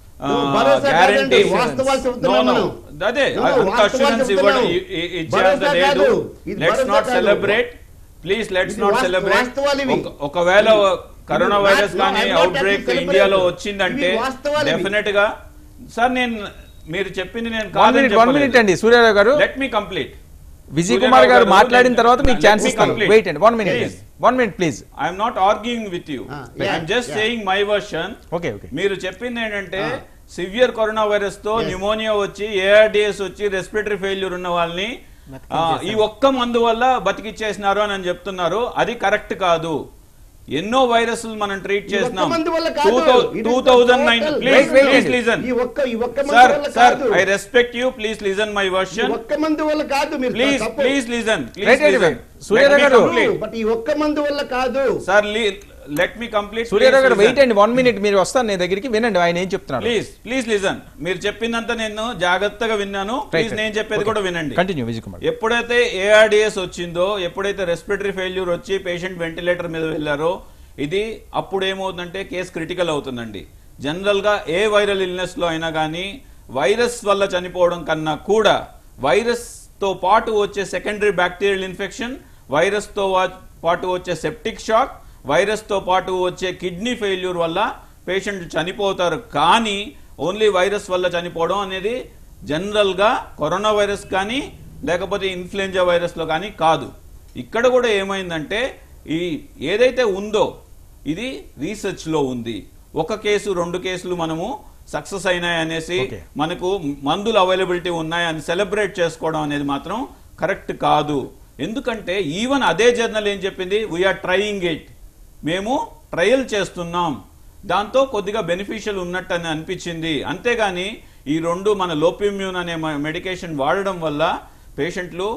భరోసా కాదండి, వాస్తవాలు చెబుతున్నాం మనం. అదే No, no, అంత వాస్తవాలు అష్యూరెన్స్ ఇవ్వడం చెబుతున్నాం. ఇ- ఇ- ఇచ్చేంత భరోసా లేదు కాదు. ఇది లెట్స్ భరోసా నాట్ కాదు. సెలబ్రేట్ ప్లీజ్ లెట్స్ ఇది నాట్ వాస్త- సెలబ్రేట్ వాస్తవాలు ఇవి. ఒకవేళ కరోనా ఇది వైరస్ not- కానీ I'm not outbreak talking ఇండియాలో celebrate. వచ్చిందంటే ఇవి వాస్తవాలు ఇవి. డెఫినెట్ గా సార్ నేను మీరు చెప్పింది నేను వన్ మినిట్ వన్ మినిట్ అండి Suryarao garu let me complete Vijay Kumar garu మాట్లాడిన తర్వాత మీకు ఛాన్స్ Let me ఇస్తాను complete. వెయిట్ అండి one minute Please. One minute please I'm not arguing with you Ah, yeah, I'm just yeah. Saying my version okay okay మీరు చెప్పింది ఏంటంటే severe corona virus తో pneumonia వచ్చి ఏఆర్డిఎస్ వచ్చి respiratory failure ఉన్న వాళ్ళని ఆ, ఈ ఒక్క మందు వల్ల బతికిచ్చేసినారు అని అని చెప్తున్నారు అది కరెక్ట్ కాదు ఎన్నో వైరస్ మనం ట్రీట్ ఈ ఒక్క చేసినాం మందు వల్ల కాదు. It is two the thousand nine total. Please Wait, wait, please wait. Listen ఈ ఒక్క ఈ ఒక్క మందు సార్ వల్ల సార్ కాదు I respect you please listen my ఈ వర్షన్ ఒక్క మందు వల్ల కాదు మీరు ప్లీజ్ తప్పు. Please listen Right, right, right. Suryarao garu. But ఈ ఒక్క మందు వల్ల కాదు sir let me complete Suryarao garu wait అండి వన్ మినిట్ మీరు వస్తాను నేను దగ్గరికి వినండి ఆయన ఏం చెప్తున్నారు ప్లీజ్ ప్లీజ్ లిజన్ మీరు చెప్పిందంతా నేను జాగ్రత్తగా విన్నాను ప్లీజ్ నేను చెప్పేది కూడా వినండి కంటిన్యూ విజయ్ కుమార్ ఎప్పుడైతే ఏఆర్డిఎస్ వచ్చిందో ఎప్పుడైతే రెస్పిరేటరీ ఫెయిల్యూర్ వచ్చి పేషెంట్ వెంటిలేటర్ మీద వెళ్ళారో ఇది అప్పుడు ఏమవుతుందంటే కేసు క్రిటికల్ అవుతుందండి జనరల్ గా ఏ వైరల్ ఇల్నెస్ లో అయినా కానీ వైరస్ వల్ల చనిపోవడం కన్నా కూడా వైరస్ తో పాటు వచ్చే సెకండరీ బ్యాక్టీరియల్ ఇన్ఫెక్షన్ వైరస్ తో వా- పాటు వచ్చే సెప్టిక్ షాక్ వైరస్ తో పాటు వచ్చే కిడ్నీ ఫెయిల్యూర్ వల్ల పేషెంట్ చనిపోతారు కానీ ఓన్లీ వైరస్ వల్ల చనిపోవడం అనేది జనరల్ గా కరోనా వైరస్ కానీ లేకపోతే ఇన్ఫ్లుయెంజా వైరస్ లో కానీ కాదు ఇక్కడ కూడా ఏమైందంటే ఈ ఏదైతే ఉందో ఇది రీసెర్చ్ లో ఉంది ఒక కేసు రెండు కేసులు మనము సక్సెస్ అయినాయి అనేసి Okay. మనకు మందులు అవైలబిలిటీ ఉన్నాయని సెలబ్రేట్ చేసుకోవడం అనేది మాత్రం కరెక్ట్ కాదు ఎందుకంటే ఈవెన్ అదే జర్నల్ ఏం చెప్పింది వీఆర్ ట్రయింగ్ ఇట్ మేము ట్రయల్ చేస్తున్నాం దాంతో కొద్దిగా బెనిఫిషియల్ ఉన్నట్టు అని అనిపించింది అంతేగాని ఈ రెండు మన లోపిమ్యూన్ అనే మెడికేషన్ వాడడం వల్ల పేషెంట్లు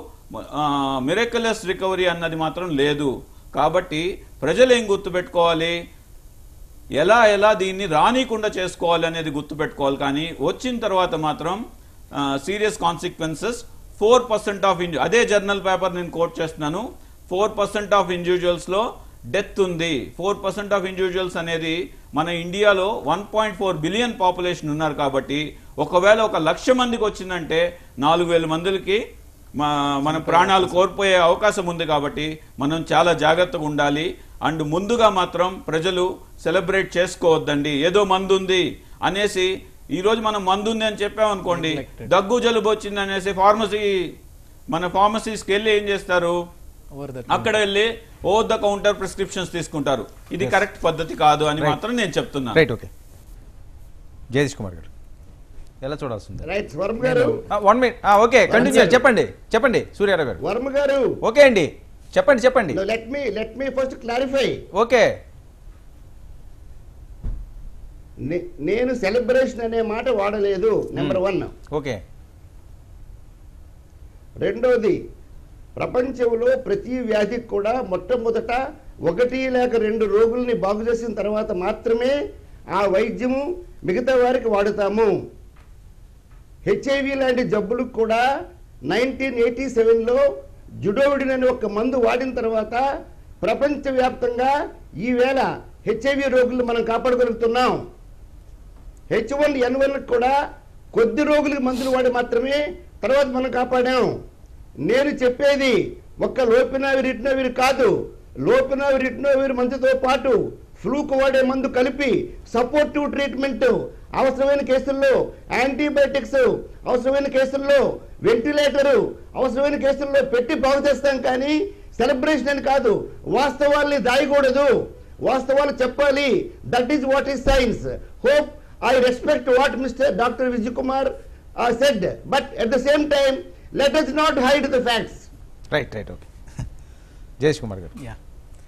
మిరకులస్ రికవరీ అన్నది మాత్రం లేదు కాబట్టి ప్రజలు ఏం గుర్తుపెట్టుకోవాలి ఎలా ఎలా దీన్ని రానికుండా చేసుకోవాలి అనేది గుర్తుపెట్టుకోవాలి కానీ వచ్చిన తర్వాత మాత్రం serious consequences four percent of ఇంజు అదే జర్నల్ పేపర్ నేను కోట్ చేస్తున్నాను ఫోర్ పర్సెంట్ ఆఫ్ ఇండివిజువల్స్లో డెత్ ఉంది ఫోర్ పర్సెంట్ ఆఫ్ ఇండివిజువల్స్ అనేది మన ఇండియాలో one point four billion population ఉన్నారు కాబట్టి ఒకవేళ ఒక లక్ష మందికి వచ్చిందంటే నాలుగు వేల మందికి మా- మన ప్రాణాలు కోల్పోయే అవకాశం ఉంది కాబట్టి మనం చాలా జాగ్రత్తగా ఉండాలి అండ్ ముందుగా మాత్రం ప్రజలు సెలబ్రేట్ చేసుకోవద్దండి ఏదో మందు ఉంది అనేసి ఈ రోజు మనం మందు ఉంది అని చెప్పామనుకోండి దగ్గు జలుబు వచ్చింది అనేసి ఫార్మసీ మన ఫార్మసీస్కి వెళ్ళి ఏం చేస్తారు ఓవర్ ద అక్కడ వెళ్ళి ఓవర్ ద కౌంటర్ ప్రిస్క్రిప్షన్స్ తీసుకుంటారు ఇది కరెక్ట్ పద్ధతి కాదు అని Right. మాత్రం నేను చెప్తున్నాను రైట్ ఓకే జగదీష్ కుమార్ గారు ఎలా చూడాల్సింది రైట్ వర్మ గారు వన్ మినిట్ ఓకే కంటిన్యూ చెప్పండి చెప్పండి సూర్యారావు గారు వర్మ గారు ఓకే అండి చెప్పండి చెప్పండి let me let me first clarify okay నేను సెలబ్రేషన్ అనే మాట వాడలేదు నెంబర్ వన్ ఓకే రెండోది ప్రపంచంలో ప్రతి వ్యాధికి కూడా మొట్టమొదట ఒకటి లేక రెండు రోగుల్ని బాగు చేసిన తర్వాత మాత్రమే ఆ వైద్యము మిగతా వారికి వాడుతాము హెచ్ఐవి లాంటి జబ్బులకు కూడా నైన్టీన్ ఎయిటీ సెవెన్లో జుడోవిడిన్ అనే ఒక మందు వాడిన తర్వాత ప్రపంచవ్యాప్తంగా ఈవేళ హెచ్ఐవి రోగులను మనం కాపాడగలుగుతున్నాం హెచ్ వన్ ఎన్ వన్ కూడా కొద్ది రోగులకు మందులు వాడి మాత్రమే తర్వాత మనం కాపాడాం నేను చెప్పేది ఒక్క లోపినావిర్ ఇట్నోవిర్ కాదు లోపినావిర్ ఇట్నోవిర్ మందుతో పాటు ఫ్లూకు వాడే మందు కలిపి సపోర్టివ్ ట్రీట్మెంట్ అవసరమైన కేసుల్లో యాంటీబయాటిక్స్ అవసరమైన కేసుల్లో వెంటిలేటరు అవసరమైన కేసుల్లో పెట్టి బాగు చేస్తాం కానీ సెలబ్రేషన్ అని కాదు వాస్తవాల్ని దాయకూడదు వాస్తవాలు చెప్పాలి that is what is science hope I respect what mister doctor Vijay Kumar said but at the same time let us not hide the facts right right okay Jagadish Kumar garu yeah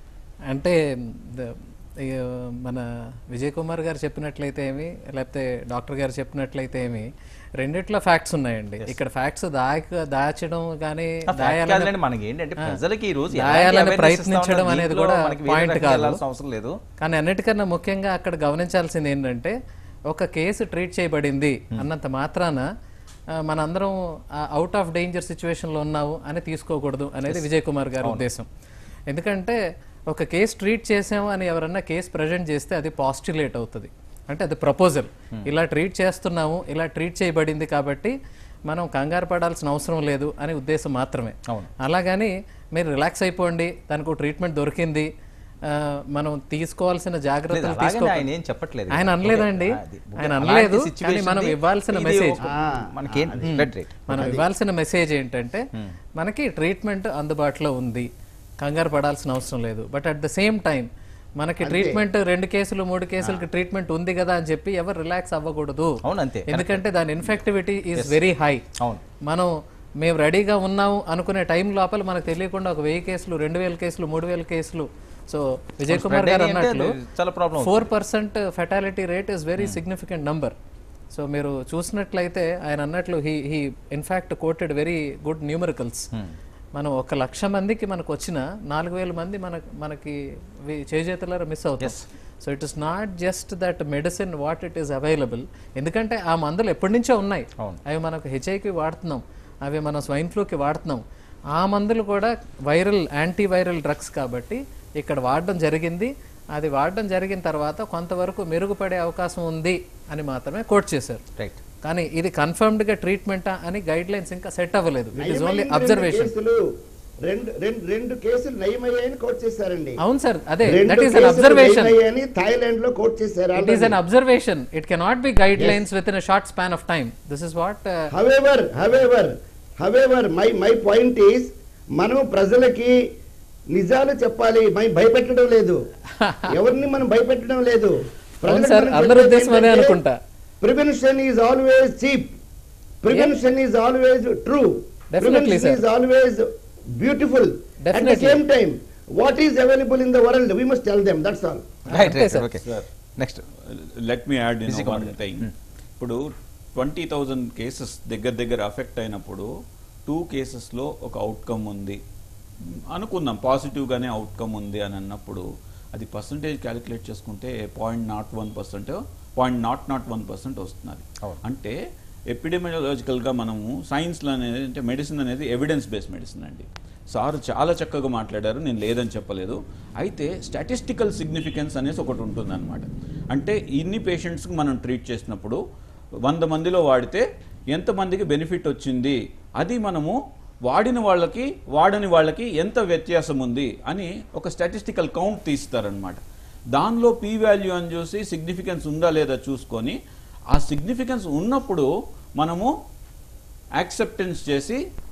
అంటే ద- ఈ, మన విజయ్ కుమార్ గారు చెప్పినట్లయితే ఏమి లేకపోతే డాక్టర్ గారు చెప్పినట్లయితే ఏమి రెండిట్లో ఫ్యాక్ట్స్ ఉన్నాయండి ఇక్కడ ఫ్యాక్ట్స్ దాక దాచడం కానీ దాయాలని కాదులేండి మనకి ఏంటంటే ప్రజలకి ఈ రోజు ఎలాంటి దాయాలని awareness ప్రయత్నించడం ఇస్తా ఉన్నారు, అనేది దీంట్లో కూడా మనకి వేరే పాయింట్ రకంగా కాదు వెళ్ళాల్సిన అవసరం లేదు కానీ అన్నిటికన్నా ముఖ్యంగా అక్కడ గమనించాల్సింది ఏంటంటే ఒక కేసు ట్రీట్ చేయబడింది అన్నంత మాత్రాన ఆ, మనందరం అవుట్ ఆఫ్ డేంజర్ సిచ్యువేషన్లో ఉన్నాము అని తీసుకోకూడదు అనేది విజయ్ కుమార్ గారి ఉద్దేశం ఎందుకంటే ఒక కేసు ట్రీట్ చేసాము అని ఎవరన్నా కేసు ప్రజెంట్ చేస్తే అది పాస్టులేట్ అవుతుంది అంటే అది ప్రపోజల్ ఇలా ట్రీట్ చేస్తున్నాము ఇలా ట్రీట్ చేయబడింది కాబట్టి మనం కంగారు పడాల్సిన అవసరం లేదు అనే ఉద్దేశం మాత్రమే అవును. అలాగని మీరు రిలాక్స్ అయిపోండి దానికి ట్రీట్మెంట్ దొరికింది ఆ, మనం తీసుకోవాల్సిన లేదు, జాగ్రత్తలు అలాగని తీసుకో ఆయన ఏం చెప్పట్లేదు ఆయన అనలేదండి అది, ఆయన అలాంటి అనలేదు situation కానీ మనం ది, ఇవ్వాల్సిన ఇది మెసేజ్ ఒక- మనకేం రైట్ రైట్ మనం ఇవ్వాల్సిన మెసేజ్ ఏంటంటే మనకి ట్రీట్మెంట్ అందుబాటులో ఉంది కంగారు పడాల్సిన అవసరం లేదు but at the same time మనకి ట్రీట్మెంట్ రెండు కేసులు మూడు కేసులకి ట్రీట్మెంట్ ఉంది కదా అని చెప్పి ఎవరు రిలాక్స్ అవ్వకూడదు అవును, అంతే. ఎందుకంటే దాని ఇన్ఫెక్టివిటీ ఈజ్ వెరీ హై అవును. మనం మేము రెడీగా ఉన్నాము అనుకునే టైం లోపల మనకు తెలియకుండా ఒక వెయ్యి కేసులు రెండు వేల కేసులు మూడు వేల కేసులు సో విజయ్ కుమార్ గారు spread అయ్యి అంటే అన్నట్లు చాలా problem అవుతుంది. Four percent fatality rate is very significant number so మీరు చూసినట్లయితే ఆయన అన్నట్లు he he in fact quoted very good numericals మనం ఒక లక్ష మందికి మనకు వచ్చిన నాలుగు వేల మంది మన మనకి వి- చేజేతులారా మిస్ అవుతాం so it is not just that medicine what it is available ఎందుకంటే ఆ మందులు ఎప్పటి నుంచో ఉన్నాయి అవి మనకు హెచ్ఐకి వాడుతున్నాం అవి మనం స్వైన్ ఫ్లూకి వాడుతున్నాం ఆ మందులు కూడా వైరల్ యాంటీ వైరల్ డ్రగ్స్ కాబట్టి ఇక్కడ వాడడం జరిగింది అది వాడడం జరిగిన తర్వాత కొంతవరకు మెరుగుపడే అవకాశం ఉంది అని మాత్రమే కోట్ చేశారు రైట్ కానీ ఇది కన్ఫర్మ్డ్ గా ట్రీట్మెంటా అని గైడ్ లైన్స్ ఇంకా సెట్ అవ్వలేదు ఇట్ ఇస్ ఓన్లీ నయమైన అబ్జర్వేషన్ రెండు కేసులు రెండు రెండు రెండు కేసులు నయమయ్యాయని కోట్ చేశారండి అవును సార్ అదే రెండు దట్ ఈస్ అన్ కేసులు అబ్జర్వేషన్ నయమయ్యాయని థాయిలాండ్ లో కోట్ చేశారు it is an observation it cannot be guidelines within short span of time this is what however however however my my point is మనం ప్రజలకి నిజాలు చెప్పాలి my భయపెట్టడం లేదు ఎవరిని మనం భయపెట్టడం లేదు అవును సార్, అందరి ఉద్దేశం అదే అనుకుంటా. Prevention is always cheap prevention is always true Definitely, sir. Is always beautiful at the Definitely. Same time what is available in the world we must tell them that's all right అంతే right sir. Okay next let me add in Busy one commodity. Thing ఇప్పుడు twenty thousand cases దగ్గర దగ్గర affect అయినప్పుడు two కేసెస్లో ఒక outcome ఉంది అనుకుందాం పాజిటివ్గానే అవుట్కమ్ ఉంది అని అన్నప్పుడు అది పర్సంటేజ్ క్యాలిక్యులేట్ చేసుకుంటే point not one percent point not not one percent వస్తున్నది అవును. అంటే ఎపిడెమియాలజికల్గా మనము సైన్స్లో అనేది అంటే మెడిసిన్ అనేది ఎవిడెన్స్ బేస్డ్ మెడిసిన్ అండి సార్ చాలా చక్కగా మాట్లాడారు నేను లేదని చెప్పలేదు అయితే స్టాటిస్టికల్ సిగ్నిఫికెన్స్ అనేసి ఒకటి ఉంటుందన్నమాట అంటే ఇన్ని పేషెంట్స్కి మనం ట్రీట్ చేసినప్పుడు వంద మందిలో వాడితే ఎంతమందికి బెనిఫిట్ వచ్చింది అది మనము వాడిన వాళ్ళకి వాడని వాళ్ళకి ఎంత వ్యత్యాసం ఉంది అని ఒక స్టాటిస్టికల్ కౌంట్ తీస్తారనమాట దానిలో పీ వాల్యూ అని చూసి సిగ్నిఫికెన్స్ ఉందా లేదా చూసుకొని ఆ సిగ్నిఫికెన్స్ ఉన్నప్పుడు మనము యాక్సెప్టెన్స్ చేసి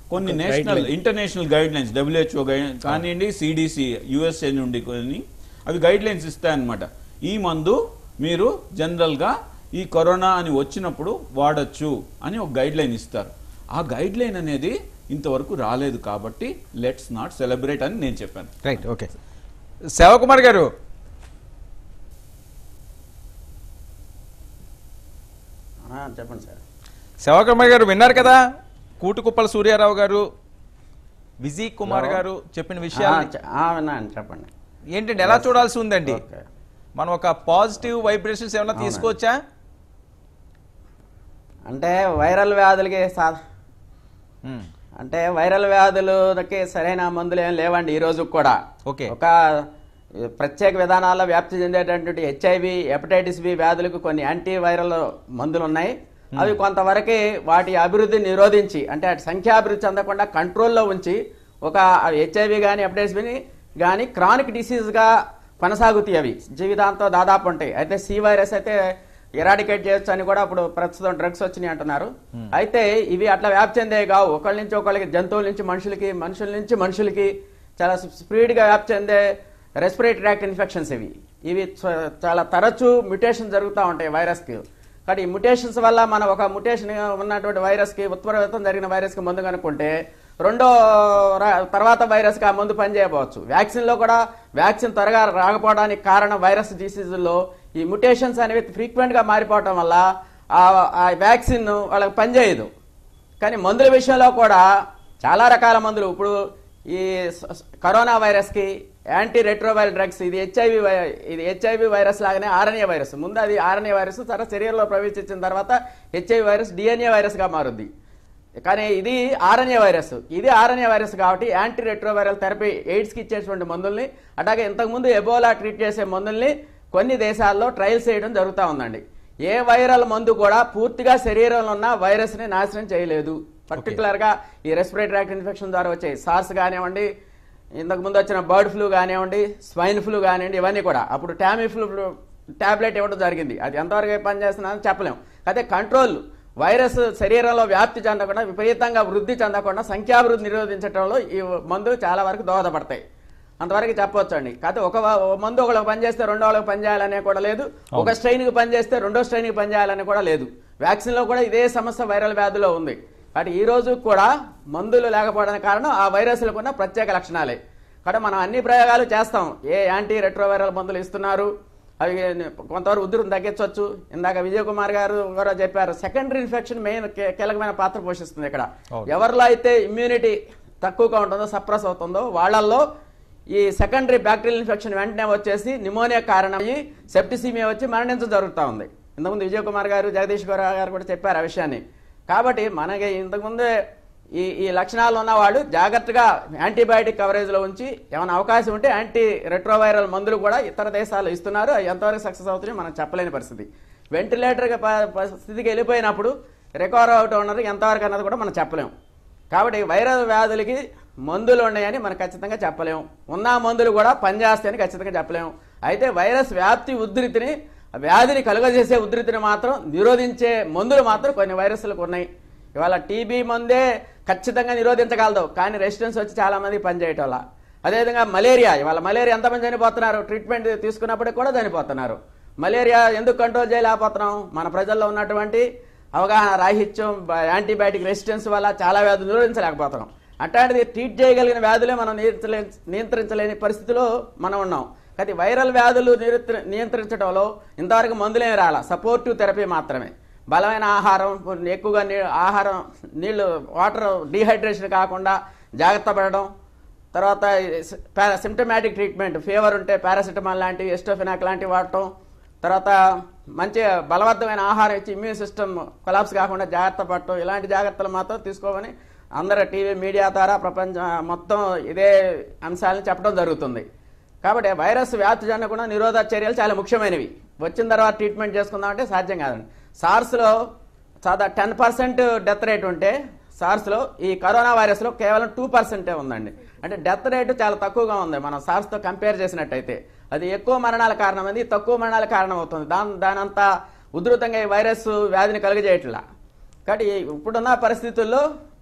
కొన్ని national international guidelines WHO guide కానివ్వండి సిడిసి యుఎస్ఏ నుండి కొన్ని అవి గైడ్ లైన్స్ ఇస్తాయన్నమాట ఈ మందు మీరు జనరల్గా ఈ కరోనా అని వచ్చినప్పుడు వాడచ్చు అని ఒక గైడ్ లైన్ ఇస్తారు ఆ గైడ్ లైన్ అనేది ఇంతవరకు రాలేదు కాబట్టి లెట్స్ నాట్ సెలబ్రేట్ అని నేను చెప్పాను రైట్ ఓకే శివకుమార్ గారు ఆ, చెప్పండి సార్ శివకుమార్ గారు విన్నారు కదా కూటుకుప్పల సూర్యారావు గారు విజయ్ కుమార్ గారు చెప్పిన ఆ, విషయాలు చె- ఆ, విన్నాను చెప్పండి ఏంటంటే ఎలా చూడాల్సి ఉందండి ఓకే. మనం ఒక పాజిటివ్ వైబ్రేషన్స్ ఏమైనా తీసుకోవచ్చా అంటే వైరల్ వ్యాధులకి సా ఉమ్, అంటే వైరల్ వ్యాధులకి సరైన మందులు ఏం లేవండి ఈ రోజు కూడా ఓకే. ఒక ప్రత్యేక విధానాల్లో వ్యాప్తి చెందేటటువంటి హెచ్ఐవి హెపటైటిస్ బి వ్యాధులకు కొన్ని యాంటీ వైరల్ మందులు ఉన్నాయి అవి కొంతవరకు వాటి అభివృద్ధిని నిరోధించి అంటే అటు సంఖ్యాభివృద్ధి చెందకుండా కంట్రోల్లో ఉంచి ఒక హెచ్ఐవి కానీ హెపటైటిస్ బిని కానీ క్రానిక్ డిసీజ్గా కొనసాగుతాయి అవి జీవితాంతం దాదాపు ఉంటాయి అయితే సి వైరస్ అయితే ఎరాడికేట్ చేయొచ్చు అని కూడా ఇప్పుడు ప్రస్తుతం డ్రగ్స్ వచ్చినాయి అంటున్నారు అయితే ఇవి అట్లా వ్యాప్తి చెందే కావు ఒకళ్ళ నుంచి ఒకళ్ళకి జంతువుల నుంచి మనుషులకి మనుషుల నుంచి మనుషులకి చాలా స్పీడ్ గా వ్యాప్తి చెందే రెస్పిరేటరీ ట్రాక్ట్ ఇన్ఫెక్షన్స్ ఇవి ఇవి చ- చాలా తరచూ మ్యుటేషన్ జరుగుతూ ఉంటాయి వైరస్ కి కానీ ఈ మ్యుటేషన్స్ వల్ల మనం ఒక మ్యుటేషన్ ఉన్నటువంటి వైరస్ కి ఉత్పరివర్తనం జరిగిన వైరస్ కి ముందు కనుక్కుంటే రెండో రా- తర్వాత వైరస్ కి ఆ మందు పనిచేయవచ్చు వ్యాక్సిన్ లో కూడా వ్యాక్సిన్ త్వరగా రాకపోవడానికి కారణం వైరస్ డిసీజుల్లో ఈ మ్యుటేషన్స్ అనేవి ఫ్రీక్వెంట్ గా మారిపోవటం వల్ల ఆ ఆ వ్యాక్సిన్ వాళ్ళకి పనిచేయదు కానీ మందుల విషయంలో కూడా చాలా రకాల మందులు ఇప్పుడు ఈ స- స- కరోనా వైరస్ కి యాంటీ రెట్రోవైరల్ డ్రగ్స్ ఇది హెచ్ఐవి ఇది హెచ్ఐవి వైరస్ లాగానే ఆర్ఎన్ఏ వైరస్ ముందు అది ఆర్ఎన్ఏ వైరస్ తర్వాత శరీరంలో ప్రవేశించిన తర్వాత హెచ్ఐవి వైరస్ డిఎన్ఏ వైరస్ గా మారుద్ది కానీ ఇది ఆర్ఎన్ఏ వైరస్ ఇది ఆర్ఎన్ఏ వైరస్ కాబట్టి యాంటీ రెట్రోవైరల్ థెరపీ ఎయిడ్స్ కి ఇచ్చేటువంటి మందుల్ని అట్లాగే ఇంతకుముందు ఎబోలా ట్రీట్ చేసే మందుల్ని కొన్ని దేశాల్లో ట్రయల్స్ చేయడం జరుగుతూ ఉందండి ఏ వైరల్ మందు కూడా పూర్తిగా శరీరంలో ఉన్న వైరస్ ని నాశనం చేయలేదు పర్టికులర్ గా ఈ రెస్పిరేటరీ ట్రాక్ట్ ఇన్ఫెక్షన్ ద్వారా వచ్చే సార్స్ కానివ్వండి ఇంతకు ముందు వచ్చిన బర్డ్ ఫ్లూ కానివ్వండి స్వైన్ ఫ్లూ కానివ్వండి ఇవన్నీ కూడా అప్పుడు టామీ ఫ్లూ టాబ్లెట్ ఇవ్వడం జరిగింది అది ఎంతవరకు పనిచేస్తుందని చెప్పలేం అయితే కంట్రోల్ వైరస్ శరీరంలో వ్యాప్తి చెందకుండా విపరీతంగా వృద్ధి చెందకుండా సంఖ్యాభివృద్ధి నిరోధించడంలో ఈ మందులు చాలా వరకు దోహదపడతాయి అంతవరకు చెప్పొచ్చు అండి కాకపోతే ఒక వ- ఓ మందు ఒకళ్ళకి పనిచేస్తే రెండో వాళ్ళకి పనిచేయాలనే కూడా లేదు ఒక స్ట్రెయిన్ కి పనిచేస్తే రెండో స్ట్రెయిన్ కి పనిచేయాలని కూడా లేదు వ్యాక్సిన్ లో కూడా ఇదే సమస్య వైరల్ వ్యాధిలో ఉంది కాబట్టి ఈ రోజు కూడా మందులు లేకపోవడానికి కారణం ఆ వైరస్లకు ఉన్న ప్రత్యేక లక్షణాలే కాబట్టి మనం అన్ని ప్రయోగాలు చేస్తాం ఏ యాంటీ రెట్రోవైరల్ మందులు ఇస్తున్నారు అవి కొంతవరకు ఉధృతం తగ్గించవచ్చు ఇందాక విజయ్ కుమార్ గారు కూడా చెప్పారు సెకండరీ ఇన్ఫెక్షన్ మెయిన్ కీలకమైన పాత్ర పోషిస్తుంది ఇక్కడ ఎవరిలో అయితే ఇమ్యూనిటీ తక్కువగా ఉంటుందో సప్రెస్ అవుతుందో వాళ్ళల్లో ఈ సెకండరీ బ్యాక్టీరియల్ ఇన్ఫెక్షన్ వెంటనే వచ్చేసి నిమోనియా కారణమయ్యి సెప్టిసీమియా వచ్చి మరణించడం జరుగుతూ ఉంది ఇంతకుముందు విజయ్ కుమార్ గారు జగదీష్ గౌరవ్ గారు కూడా చెప్పారు ఆ విషయాన్ని కాబట్టి మనకి ఇంతకుముందే ఈ ఈ లక్షణాలు ఉన్నవాళ్ళు జాగ్రత్తగా యాంటీబయాటిక్ కవరేజ్లో ఉంచి ఏమైనా అవకాశం ఉంటే యాంటీ రెట్రోవైరల్ మందులు కూడా ఇతర దేశాలు ఇస్తున్నారు అవి ఎంతవరకు సక్సెస్ అవుతున్నాయో మనం చెప్పలేని పరిస్థితి వెంటిలేటర్ పరిస్థితికి వెళ్ళిపోయినప్పుడు రికవర్ అవుట్ ఉన్నది ఎంతవరకు అన్నది కూడా మనం చెప్పలేం కాబట్టి వైరల్ వ్యాధులకి మందులు ఉన్నాయని మనం ఖచ్చితంగా చెప్పలేము ఉన్న మందులు కూడా పనిచేస్తాయని ఖచ్చితంగా చెప్పలేము అయితే వైరస్ వ్యాప్తి ఉధృతిని వ్యాధిని కలుగజేసే ఉధృతిని మాత్రం నిరోధించే మందులు మాత్రం కొన్ని వైరస్లకు ఉన్నాయి ఇవాళ టీబీ మందే ఖచ్చితంగా నిరోధించగలదు కానీ రెసిడెన్స్ వచ్చి చాలా మంది పనిచేయటం వల్ల అదేవిధంగా మలేరియా ఇవాళ మలేరియా ఎంతమంది చనిపోతున్నారు ట్రీట్మెంట్ తీసుకున్నప్పటికి కూడా చనిపోతున్నారు మలేరియా ఎందుకు కంట్రోల్ చేయలేకపోతున్నాం మన ప్రజల్లో ఉన్నటువంటి అవగాహన రాహిత్యం బ- యాంటీబయాటిక్ రెసిస్టెన్స్ వల్ల చాలా వ్యాధులు నిరోధించలేకపోతున్నాం అట్లాంటిది ట్రీట్ చేయగలిగిన వ్యాధులే మనం నియంత్రించలే నియంత్రించలేని పరిస్థితిలో మనం ఉన్నాం కానీ వైరల్ వ్యాధులు నియంత్రి- నియంత్రించడంలో ఇంతవరకు మందులేమి రాల సపోర్టివ్ థెరపీ మాత్రమే బలమైన ఆహారం కొన్ని ఎక్కువగా నీ ఆహారం నీళ్లు వాటర్ డీహైడ్రేషన్ కాకుండా జాగ్రత్త పడడం తర్వాత సిమ్టమాటిక్ ట్రీట్మెంట్ ఫీవర్ ఉంటే పారాసిటమాల్ లాంటివి ఎస్టోఫినాక్ లాంటివి వాడటం తర్వాత మంచి బలవంతమైన ఆహారం ఇచ్చి ఇమ్యూన్ సిస్టమ్ కొలాప్స్ కాకుండా జాగ్రత్త పడటం ఇలాంటి జాగ్రత్తలు మాత్రం తీసుకోమని అందరూ టీవీ మీడియా ద్వారా ప్రపంచం మొత్తం ఇదే అంశాలను చెప్పడం జరుగుతుంది కాబట్టి వైరస్ వ్యాప్తి చెందకుండా నిరోధక చర్యలు చాలా ముఖ్యమైనవి వచ్చిన తర్వాత ట్రీట్మెంట్ చేసుకుందామంటే సాధ్యం కాదండి సార్స్లో చాలా టెన్ పర్సెంట్ డెత్ రేట్ ఉంటే సార్స్లో ఈ కరోనా వైరస్లో కేవలం టూ పర్సెంటే ఉందండి అంటే డెత్ రేటు చాలా తక్కువగా ఉంది మనం సార్స్తో కంపేర్ చేసినట్టయితే అది ఎక్కువ మరణాల కారణమైంది తక్కువ మరణాల కారణం అవుతుంది దాని దానంతా ఉధృతంగా ఈ వైరస్ వ్యాధిని కలుగజేయట్లా కాబట్టి ఇప్పుడున్న పరిస్థితుల్లో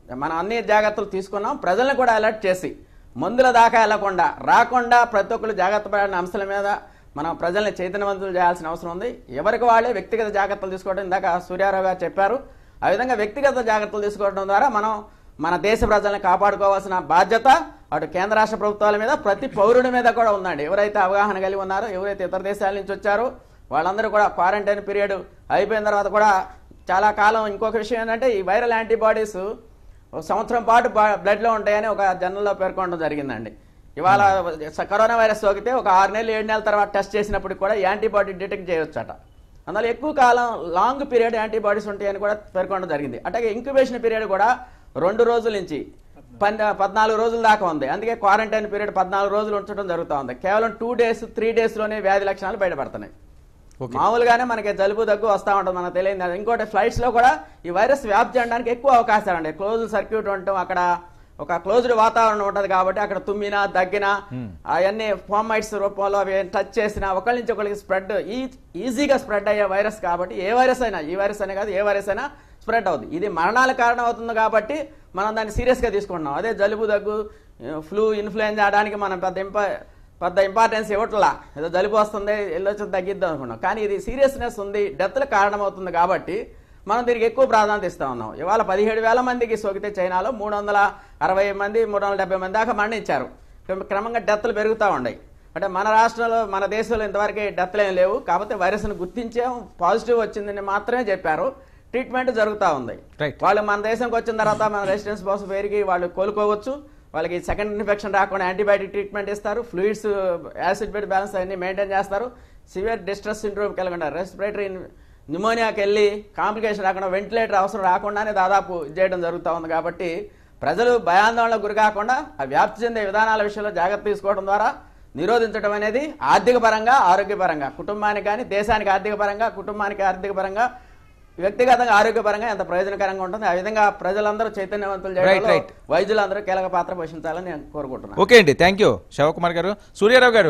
మనం అన్ని జాగ్రత్తలు తీసుకున్నాం ప్రజల్ని కూడా అలర్ట్ చేసి మందుల దాకా వెళ్లకుండా రాకుండా ప్రతి ఒక్కరు జాగ్రత్త పడిన అంశాల మీద మనం ప్రజల్ని చైతన్యవంతులు చేయాల్సిన అవసరం ఉంది ఎవరికి వాళ్ళే వ్యక్తిగత జాగ్రత్తలు తీసుకోవడం ఇందాక సూర్యారావు గారు చెప్పారు ఆ విధంగా వ్యక్తిగత జాగ్రత్తలు తీసుకోవడం ద్వారా మనం మన దేశ ప్రజల్ని కాపాడుకోవాల్సిన బాధ్యత అటు కేంద్ర రాష్ట్ర ప్రభుత్వాల మీద ప్రతి పౌరుడి మీద కూడా ఉందండి ఎవరైతే అవగాహన కలిగి ఉన్నారో ఎవరైతే ఇతర దేశాల నుంచి వచ్చారో వాళ్ళందరూ కూడా క్వారంటైన్ పీరియడ్ అయిపోయిన తర్వాత కూడా చాలా కాలం ఇంకొక విషయం ఏంటంటే ఈ వైరల్ యాంటీబాడీస్ ఒక సంవత్సరం పాటు బా- బ్లడ్లో ఉంటాయని ఒక జర్నల్లో పేర్కొనడం జరిగిందండి ఇవాళ స- కరోనా వైరస్ సోకితే ఒక ఆరు నెలలు ఏడు నెలల తర్వాత టెస్ట్ చేసినప్పుడు కూడా యాంటీబాడీ డిటెక్ట్ చేయొచ్చట అందులో ఎక్కువ కాలం లాంగ్ పీరియడ్ యాంటీబాడీస్ ఉంటాయని కూడా పేర్కొనడం జరిగింది అట్లాగే ఇంక్యుబేషన్ పీరియడ్ కూడా రెండు రోజుల నుంచి పన్ పద్నాలుగు రోజుల దాకా ఉంది అందుకే క్వారంటైన్ పీరియడ్ పద్నాలుగు రోజులు ఉంచడం జరుగుతూ ఉంది కేవలం టూ డేస్ త్రీ డేస్లోనే వ్యాధి లక్షణాలు బయటపడుతున్నాయి మామూలుగానే మనకి జలుబు దగ్గు వస్తూ ఉంటుంది మనకు తెలియదు అది ఇంకోటి ఫ్లైట్స్ లో కూడా ఈ వైరస్ వ్యాప్తి చేయడానికి ఎక్కువ అవకాశాలు అండి క్లోజ్ సర్క్యూట్ ఉండటం అక్కడ ఒక క్లోజ్డ్ వాతావరణం ఉంటది కాబట్టి అక్కడ తుమ్మినా దగ్గినా అవన్నీ ఫార్మైట్స్ రూపంలో అవి టచ్ చేసినా ఒకరి నుంచి ఒకరికి స్ప్రెడ్ ఈ ఈజీగా స్ప్రెడ్ అయ్యే వైరస్ కాబట్టి ఏ వైరస్ అయినా ఈ వైరస్ అనే కాదు ఏ వైరస్ అయినా స్ప్రెడ్ అవుతుంది ఇది మరణాల కారణం అవుతుంది కాబట్టి మనం దాన్ని సీరియస్ గా తీసుకుంటున్నాం అదే జలుబు దగ్గు ఫ్లూ ఇన్ఫ్లుయెంజా ఆడడానికి మనం పెద్ద ఇంప పెద్ద ఇంపార్టెన్స్ ఇవ్వట్లా ఏదో జలుబు వస్తుంది వెళ్ళొచ్చి తగ్గిద్దాం అనుకున్నాం కానీ ఇది సీరియస్నెస్ ఉంది డెత్లకు కారణమవుతుంది కాబట్టి మనం దీనికి ఎక్కువ ప్రాధాన్యత ఇస్తా ఉన్నాం ఇవాళ పదిహేడు వేల మందికి సోకితే చైనాలో మూడు వందల అరవై మంది మూడు వందల డెబ్బై మంది దాకా మరణించారు క్రమ- క్రమంగా డెత్లు పెరుగుతూ ఉన్నాయి అంటే మన రాష్ట్రంలో మన దేశంలో ఇంతవరకు డెత్లు ఏం లేవు కాకపోతే వైరస్ను గుర్తించాం పాజిటివ్ వచ్చిందని మాత్రమే చెప్పారు ట్రీట్మెంట్ జరుగుతూ ఉంది Right. వాళ్ళు మన దేశంకి వచ్చిన తర్వాత మన రెసిడెన్స్ బాక్స్ పెరిగి వాళ్ళు కోలుకోవచ్చు వాళ్ళకి సెకండ్ ఇన్ఫెక్షన్ రాకుండా యాంటీబయాటిక్ ట్రీట్మెంట్ ఇస్తారు ఫ్లూయిడ్స్ యాసిడ్ బెడ్ బ్యాలెన్స్ అన్ని మెయింటైన్ చేస్తారు సివియర్ డిస్ట్రెస్ సిండ్రోమ్ కలగకుండా రెస్పిరేటరీ న్యూమోనియాకి వెళ్ళి కాంప్లికేషన్ రాకుండా వెంటిలేటర్ అవసరం రాకుండానే దాదాపు ఇది చేయడం జరుగుతూ ఉంది కాబట్టి ప్రజలు భయాందోళనకు గురి కాకుండా ఆ వ్యాప్తి చెందే విధానాల విషయంలో జాగ్రత్త తీసుకోవడం ద్వారా నిరోధించడం అనేది ఆర్థిక పరంగా ఆరోగ్యపరంగా కుటుంబానికి కానీ దేశానికి ఆర్థిక పరంగా కుటుంబానికి ఆర్థిక పరంగా వ్యక్తిగతంగా ఆరోగ్యపరంగా ఎంత ప్రయోజనకరంగా ఉంటుంది ఆ విధంగా ప్రజలందరూ చైతన్యవంతులు Right, చేయడంలో right. వైద్యులందరూ కీలక పాత్ర పోషించాలని నేను కోరుకుంటున్నాను ఓకే అండి థ్యాంక్ యూ శివకుమార్ గారు సూర్యారావు గారు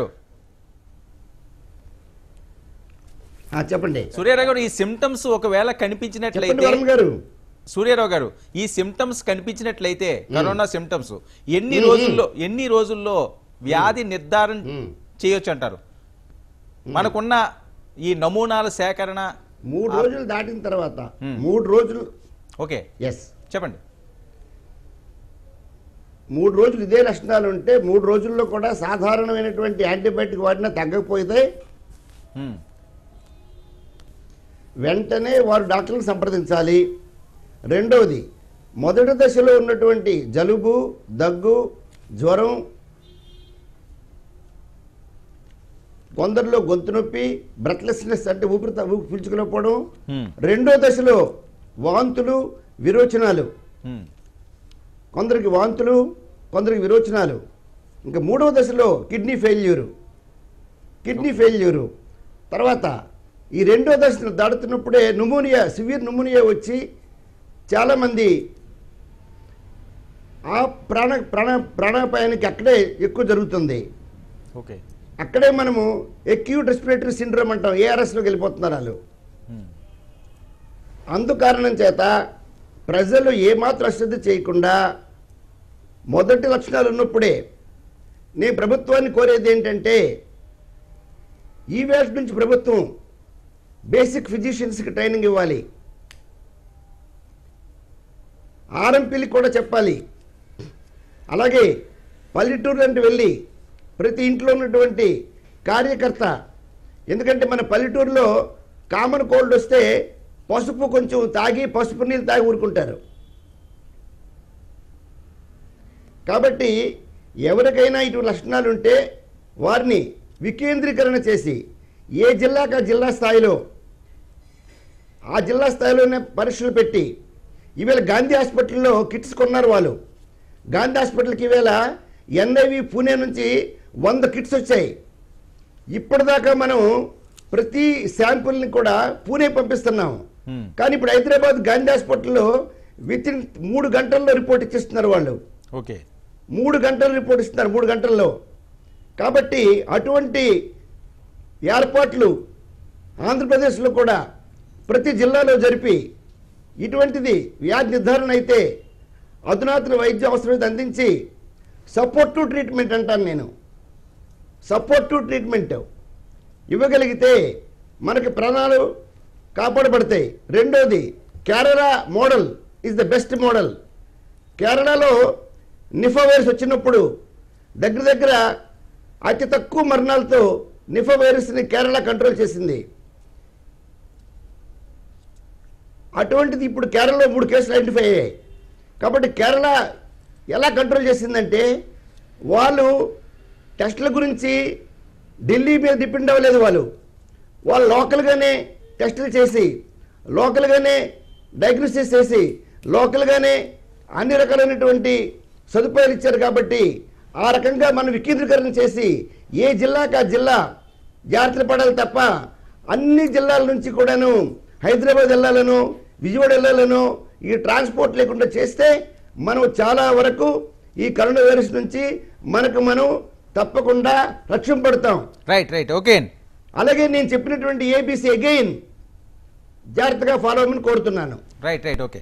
ఆ, చెప్పండి సూర్యారావు గారు ఈ సిమ్టమ్స్ ఒకవేళ చెప్పండి కనిపించినట్లయితే వరం గారు సూర్యారావు గారు ఈ సిమ్టమ్స్ కనిపించినట్లయితే కరోనా సిమ్టమ్స్ ఎన్ని మ్మ్. రోజుల్లో ఎన్ని రోజుల్లో వ్యాధి నిర్ధారణ మ్మ్. చేయొచ్చు అంటారు మనకున్న ఈ నమూనాల సేకరణ మూడు రోజులు దాటిన తర్వాత మ్మ్. మూడు రోజులు ఓకే ఎస్ చెప్పండి మూడు రోజులు ఇదే లక్షణాలు ఉంటే మూడు రోజుల్లో కూడా సాధారణమైనటువంటి యాంటీబయాటిక్ వాడినా తగ్గకపోతే మ్మ్. వెంటనే వారు డాక్టర్ని సంప్రదించాలి రెండవది మొదటి దశలో ఉన్నటువంటి జలుబు దగ్గు జ్వరం కొందరిలో గొంతు నొప్పి బ్రెత్లెస్నెస్ అంటే ఊపిరి ఊపిరి పీల్చుకోలేకపోవడం మ్మ్. రెండో దశలో వాంతులు విరోచనాలు మ్మ్. కొందరికి వాంతులు కొందరికి విరోచనాలు ఇంకా మూడవ దశలో కిడ్నీ ఫెయిల్యూరు కిడ్నీ ఫెయిల్యూరు తర్వాత ఈ రెండో దశను దాడుతున్నప్పుడే న్యూమోనియా సివియర్ న్యూమోనియా వచ్చి చాలామంది ఆ ప్రాణ ప్రాణ ప్రాణాపాయానికి అక్కడే ఎక్కువ జరుగుతుంది ఓకే అక్కడే మనము ఎక్యూట్ రెస్పిరేటరీ సిండ్రోమ్ అంటాం ఏఆర్ఎస్లోకి వెళ్ళిపోతున్నారు వాళ్ళు మ్మ్. అందు కారణం చేత ప్రజలు ఏమాత్రం అశ్రద్ధ చేయకుండా మొదటి లక్షణాలు ఉన్నప్పుడే నేను ప్రభుత్వాన్ని కోరేది ఏంటంటే ఈ వేళ నుంచి ప్రభుత్వం బేసిక్ ఫిజిషియన్స్కి ట్రైనింగ్ ఇవ్వాలి ఆర్ఎంపీలకు కూడా చెప్పాలి అలాగే పల్లెటూరు అంటే వెళ్ళి ప్రతి ఇంట్లో ఉన్నటువంటి కార్యకర్త ఎందుకంటే మన పల్లెటూరులో కామన్ కోల్డ్ వస్తే పసుపు కొంచెం తాగి పసుపు నీళ్ళు తాగి ఊరుకుంటారు కాబట్టి ఎవరికైనా ఇటువంటి లక్షణాలు ఉంటే వారిని వికేంద్రీకరణ చేసి ఏ జిల్లాకు ఆ జిల్లా స్థాయిలో ఆ జిల్లా స్థాయిలోనే పరీక్షలు పెట్టి ఈవేళ గాంధీ హాస్పిటల్లో కిట్స్ కొన్నారు వాళ్ళు గాంధీ హాస్పిటల్కి ఈవేళ ఎన్ఐవి పూణే నుంచి వంద కిట్స్ వచ్చాయి ఇప్పటిదాకా మనం ప్రతి శాంపుల్ని కూడా పూణే పంపిస్తున్నాం Hmm. కానీ ఇప్పుడు హైదరాబాద్ గాంధీ హాస్పిటల్లో విత్ ఇన్ మూడు గంటల్లో రిపోర్ట్ ఇచ్చేస్తున్నారు వాళ్ళు ఓకే మూడు గంటలు రిపోర్ట్ ఇస్తున్నారు మూడు గంటల్లో కాబట్టి అటువంటి ఏర్పాట్లు ఆంధ్రప్రదేశ్లో కూడా ప్రతి జిల్లాలో జరిపి ఇటువంటిది వ్యాధి నిర్ధారణ అయితే అధునాతన వైద్య అవసరమైతే అందించి సపోర్టివ్ ట్రీట్మెంట్ అంటాను నేను సపోర్టివ్ ట్రీట్మెంట్ ఇవ్వగలిగితే మనకి ప్రాణాలు కాపాడబడతాయి రెండోది Kerala model is the best model కేరళలో నిఫా వైరస్ వచ్చినప్పుడు దగ్గర దగ్గర అతి తక్కువ మరణాలతో నిఫా వైరస్ని కేరళ కంట్రోల్ చేసింది అటువంటిది ఇప్పుడు కేరళలో మూడు కేసులు ఐడెంటిఫై అయ్యాయి కాబట్టి కేరళ ఎలా కంట్రోల్ చేసిందంటే వాళ్ళు టెస్టుల గురించి ఢిల్లీ మీద డిపెండ్ అవ్వలేదు వాళ్ళు వాళ్ళు లోకల్గానే టెస్టులు చేసి లోకల్గానే డయాగ్నోసిస్ చేసి లోకల్గానే అన్ని రకాలైనటువంటి సదుపాయాలు ఇచ్చారు కాబట్టి ఆ రకంగా మనం వికేంద్రీకరణ చేసి ఏ జిల్లాకు ఆ జిల్లా జాగ్రత్తలు పడాలి తప్ప అన్ని జిల్లాల నుంచి కూడాను హైదరాబాద్ వెళ్ళాలను విజయవాడ వెళ్ళాలను ఈ ట్రాన్స్పోర్ట్ లేకుండా చేస్తే మనం చాలా వరకు ఈ కరోనా వైరస్ నుంచి మనకు మనం తప్పకుండా రక్షింపడతాం రైట్ రైట్ ఓకే అలాగే నేను చెప్పినటువంటి ఏబీసీ అగైన్ జాగ్రత్తగా ఫాలో అవ్వమని కోరుతున్నాను right right okay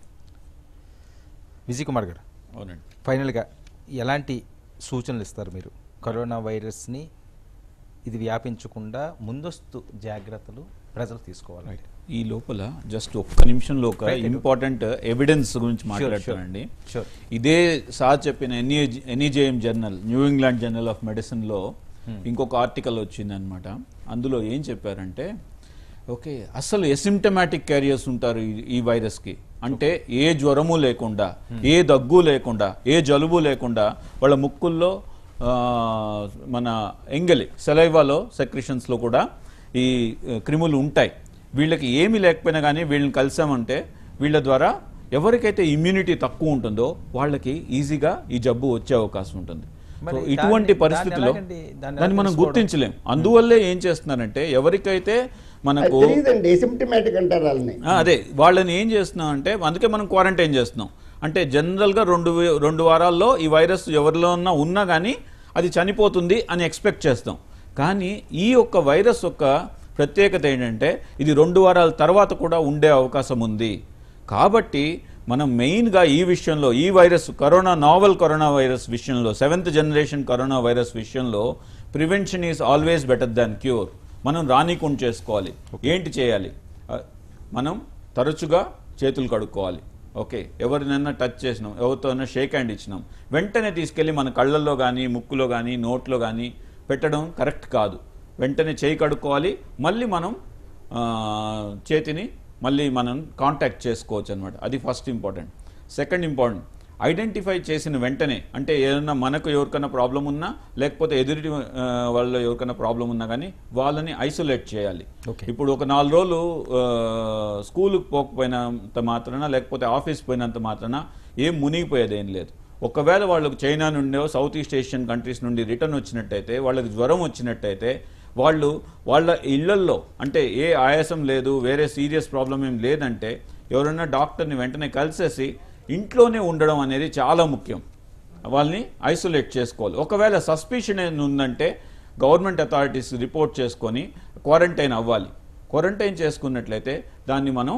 Vijay Kumar గారు అవునండి ఫైనల్గా ఎలాంటి సూచనలు ఇస్తారు మీరు కరోనా వైరస్ని ఇది వ్యాపించకుండా ముందస్తు జాగ్రత్తలు ప్రజలు తీసుకోవాలి ఈ లోపల జస్ట్ ఒక్క నిమిషంలో ఒక Right, right. ఇంపార్టెంట్ ఎవిడెన్స్ గురించి sure. మాట్లాడతానండి Sure. ఇదే సార్ చెప్పిన NE NEJM journal New England Journal of మెడిసిన్లో ఇంకొక ఆర్టికల్ వచ్చిందనమాట అందులో ఏం చెప్పారంటే ఓకే అసలు ఎసిమ్టమాటిక్ క్యారియర్స్ ఉంటారు ఈ- ఈ వైరస్కి అంటే ఏ జ్వరము లేకుండా ఏ దగ్గు లేకుండా ఏ జలుబు లేకుండా వాళ్ళ ముక్కుల్లో ఆ, మన ఎంగలి సెలైవాలో సెక్రిషన్స్లో కూడా ఈ ఆ, క్రిములు ఉంటాయి వీళ్ళకి ఏమీ లేకపోయినా కానీ వీళ్ళని కలిసామంటే వీళ్ళ ద్వారా ఎవరికైతే ఇమ్యూనిటీ తక్కువ ఉంటుందో వాళ్ళకి ఈజీగా ఈ జబ్బు వచ్చే అవకాశం ఉంటుంది మరి సో ఇటువంటి దాన్ని- పరిస్థితిలో దాన్ని ఎలాగండి? దాన్ని దాన్ని ఎలా మనం తెలుసుకోవడం? గుర్తించలేం అందువల్లే ఏం చేస్తున్నారంటే ఎవరికైతే మనకు తెలియదండి ఎసిమ్టమాటిక్ అంటారు వాళ్ళని ఆ, అదే వాళ్ళని ఏం చేస్తున్నాం అంటే అందుకే మనం క్వారంటైన్ చేస్తున్నాం అంటే జనరల్గా రెండు వే- రెండు వారాల్లో ఈ వైరస్ ఎవరిలో ఉన్నా ఉన్నా కానీ అది చనిపోతుంది అని ఎక్స్పెక్ట్ చేస్తాం కానీ ఈ యొక్క వైరస్ యొక్క ప్రత్యేకత ఏంటంటే ఇది రెండు వారాల తర్వాత కూడా ఉండే అవకాశం ఉంది కాబట్టి మనం మెయిన్గా ఈ విషయంలో ఈ virus corona novel corona virus విషయంలో సెవెంత్ జనరేషన్ కరోనా వైరస్ విషయంలో prevention is always better than cure మనం రానికుండా చేసుకోవాలి ఏంటి చేయాలి ఆ, మనం తరచుగా చేతులు కడుక్కోవాలి ఓకే ఎవరినైనా టచ్ చేసినాం ఎవరితోనైనా షేక్ హ్యాండ్ ఇచ్చినాం వెంటనే తీసుకెళ్ళి మన కళ్ళల్లో కానీ ముక్కులో కానీ నోట్లో కానీ పెట్టడం కరెక్ట్ కాదు వెంటనే చేయి కడుక్కోవాలి మళ్ళీ మనం ఆ, చేతిని మళ్ళీ మనం కాంటాక్ట్ చేసుకోవచ్చు అనమాట అది first important second important identify చేసిన వెంటనే అంటే ఏదైనా మనకు ఎవరికైనా ప్రాబ్లం ఉన్నా లేకపోతే ఎదుటి ఆ, వాళ్ళ ఎవరికైనా ప్రాబ్లం ఉన్నా కానీ వాళ్ళని ఐసోలేట్ చేయాలి Okay. ఇప్పుడు ఒక నాలుగు రోజులు ఆ, స్కూలుకు పోకపోయినంత మాత్రాన లేకపోతే ఆఫీస్ పోయినంత మాత్రాన ఏం మునిగిపోయేది ఏం లేదు ఒకవేళ వాళ్ళకు చైనా నుండో సౌత్ ఈస్ట్ ఏషియన్ కంట్రీస్ నుండి రిటర్న్ వచ్చినట్టయితే వాళ్ళకి జ్వరం వచ్చినట్టయితే వాళ్ళు వాళ్ళ ఇళ్లల్లో అంటే ఏ ఆయాసం లేదు వేరే సీరియస్ ప్రాబ్లం ఏం లేదంటే ఎవరైనా డాక్టర్ని వెంటనే కలిసేసి ఇంట్లోనే ఉండడం అనేది చాలా ముఖ్యం వాళ్ళని ఐసోలేట్ చేసుకోవాలి ఒకవేళ సస్పిషన్ ఉందంటే గవర్నమెంట్ అథారిటీస్ రిపోర్ట్ చేసుకొని క్వారంటైన్ అవ్వాలి క్వారంటైన్ చేసుకున్నట్లయితే దాన్ని మనం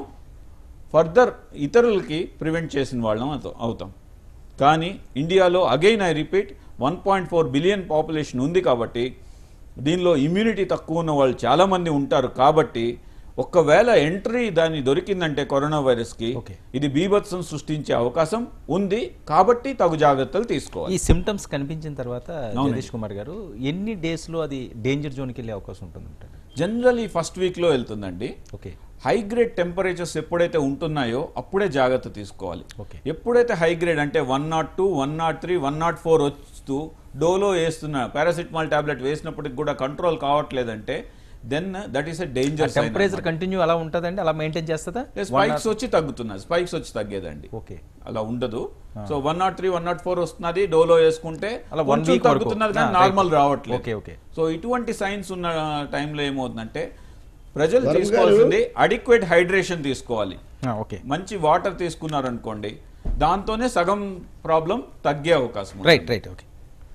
ఫర్దర్ ఇతరులకి ప్రివెంట్ చేసిన వాళ్ళం అవుతా- అవుతాం కానీ ఇండియాలో again I repeat one point four billion population ఉంది కాబట్టి దీనిలో ఇమ్యూనిటీ తక్కువ ఉన్న వాళ్ళు చాలామంది ఉంటారు కాబట్టి ఒకవేళ ఎంట్రీ దాన్ని దొరికిందంటే కరోనా వైరస్కి Okay. ఇది బీభత్సం సృష్టించే అవకాశం ఉంది కాబట్టి తగు జాగ్రత్తలు తీసుకోవాలి ఈ సిమ్టమ్స్ కనిపించిన తర్వాత అవునండి. జగదీష్ కుమార్ గారు ఎన్ని డేస్లో అది డేంజర్ జోన్కి వెళ్ళే అవకాశం ఉంటుంది జనరలీ ఫస్ట్ వీక్లో వెళ్తుందండి ఓకే హై గ్రేడ్ టెంపరేచర్స్ ఎప్పుడైతే ఉంటున్నాయో అప్పుడే జాగ్రత్త తీసుకోవాలి Okay. ఎప్పుడైతే హై గ్రేడ్ అంటే one nought two one nought three one nought four వస్తూ డోలో వేస్తున్న పారాసిటమాల్ టాబ్లెట్ వేసినప్పటికి కూడా కంట్రోల్ కావట్లేదంటే then that is a danger temperature continue అలా ఉంటుందండి అలా మెయింటైన్ చేస్తుందా స్పైక్స్ వచ్చి తగ్గుతున్నాయి స్పైక్స్ వచ్చి తగ్గేదండి ఓకే అలా ఉండదు so one nought three one nought four వస్తున్నది డోలో వేసుకుంటే అలా one కొంచెం week వరకు. తగ్గుతున్నది కానీ ఆ, నార్మల్ right. రావట్లేదు Okay, okay. సో ఇటువంటి సైన్స్ ఉన్న టైంలో ఏమవుతుందంటే ప్రజలు వరుణ్ గారు- తీసుకోవాల్సింది అడిక్వేట్ హైడ్రేషన్ తీసుకోవాలి ఓకే మంచి వాటర్ తీసుకున్నారనుకోండి దాంతోనే సగం ప్రాబ్లం తగ్గే అవకాశం ఉంది. Right right okay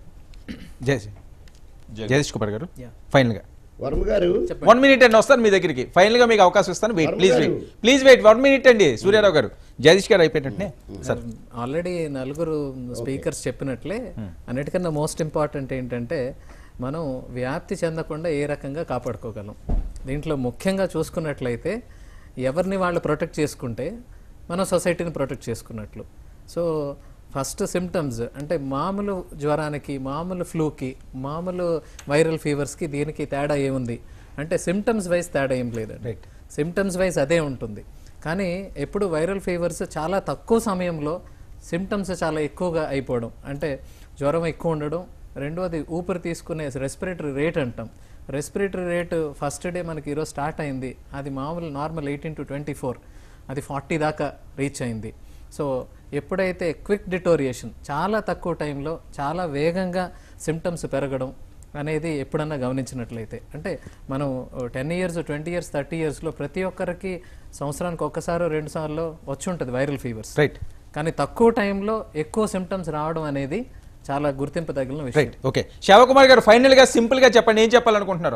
Jaya Jagan. Jagadish Kumar గారు Yeah. ఫైనల్గా వర్మ గారు వన్ మినిట్ అండి వస్తాను మీ దగ్గరికి ఫైనల్ గా మీకు అవకాశం ఇస్తాను వెయిట్ వర్మ ప్లీజ్ గారు. Wait please wait one minute అండి సూర్యారావు గారు జగదీష్ గారు అయిపోయినట్టే సార్ ఆల్రెడీ నలుగురు స్పీకర్స్ చెప్పినట్లే అన్నిటికన్నా మోస్ట్ ఇంపార్టెంట్ ఏంటంటే మనం వ్యాప్తి చెందకుండా ఏ రకంగా కాపాడుకోగలం దీంట్లో ముఖ్యంగా చూసుకున్నట్లయితే ఎవరిని వాళ్ళు ప్రొటెక్ట్ చేసుకుంటే మనం సొసైటీని ప్రొటెక్ట్ చేసుకున్నట్లు సో ఫస్ట్ సిమ్టమ్స్ అంటే మామూలు జ్వరానికి మామూలు ఫ్లూకి మామూలు వైరల్ ఫీవర్స్కి దీనికి తేడా ఏముంది అంటే సిమ్టమ్స్ వైజ్ తేడా ఏం లేదండి సిమ్టమ్స్ వైజ్ అదే ఉంటుంది కానీ ఎప్పుడు వైరల్ ఫీవర్స్ చాలా తక్కువ సమయంలో సిమ్టమ్స్ చాలా ఎక్కువగా అయిపోవడం అంటే జ్వరం ఎక్కువ ఉండడం రెండోది ఊపిరి తీసుకునే రెస్పిరేటరీ రేట్ అంటాం రెస్పిరేటరీ రేట్ ఫస్ట్ డే మనకి ఈరోజు స్టార్ట్ అయింది అది మామూలు normal eighteen to twenty four అది ఫార్టీ దాకా రీచ్ అయింది సో ఎప్పుడైతే క్విక్ డిటోరియేషన్ చాలా తక్కువ టైంలో చాలా వేగంగా సిమ్టమ్స్ పెరగడం అనేది ఎప్పుడన్నా గమనించినట్లయితే అంటే మనం ten years twenty years thirty ఇయర్స్లో ప్రతి ఒక్కరికి సంవత్సరానికి ఒక్కసారో రెండు సార్లు వచ్చి ఉంటుంది వైరల్ ఫీవర్స్ రైట్ కానీ తక్కువ టైంలో ఎక్కువ సిమ్టమ్స్ రావడం అనేది చాలా గుర్తింపదగిన విషయం రైట్ ఓకే శివకుమార్ గారు ఫైనల్ గా సింపుల్ గా చెప్పండి ఏం చెప్పాలనుకుంటున్నారు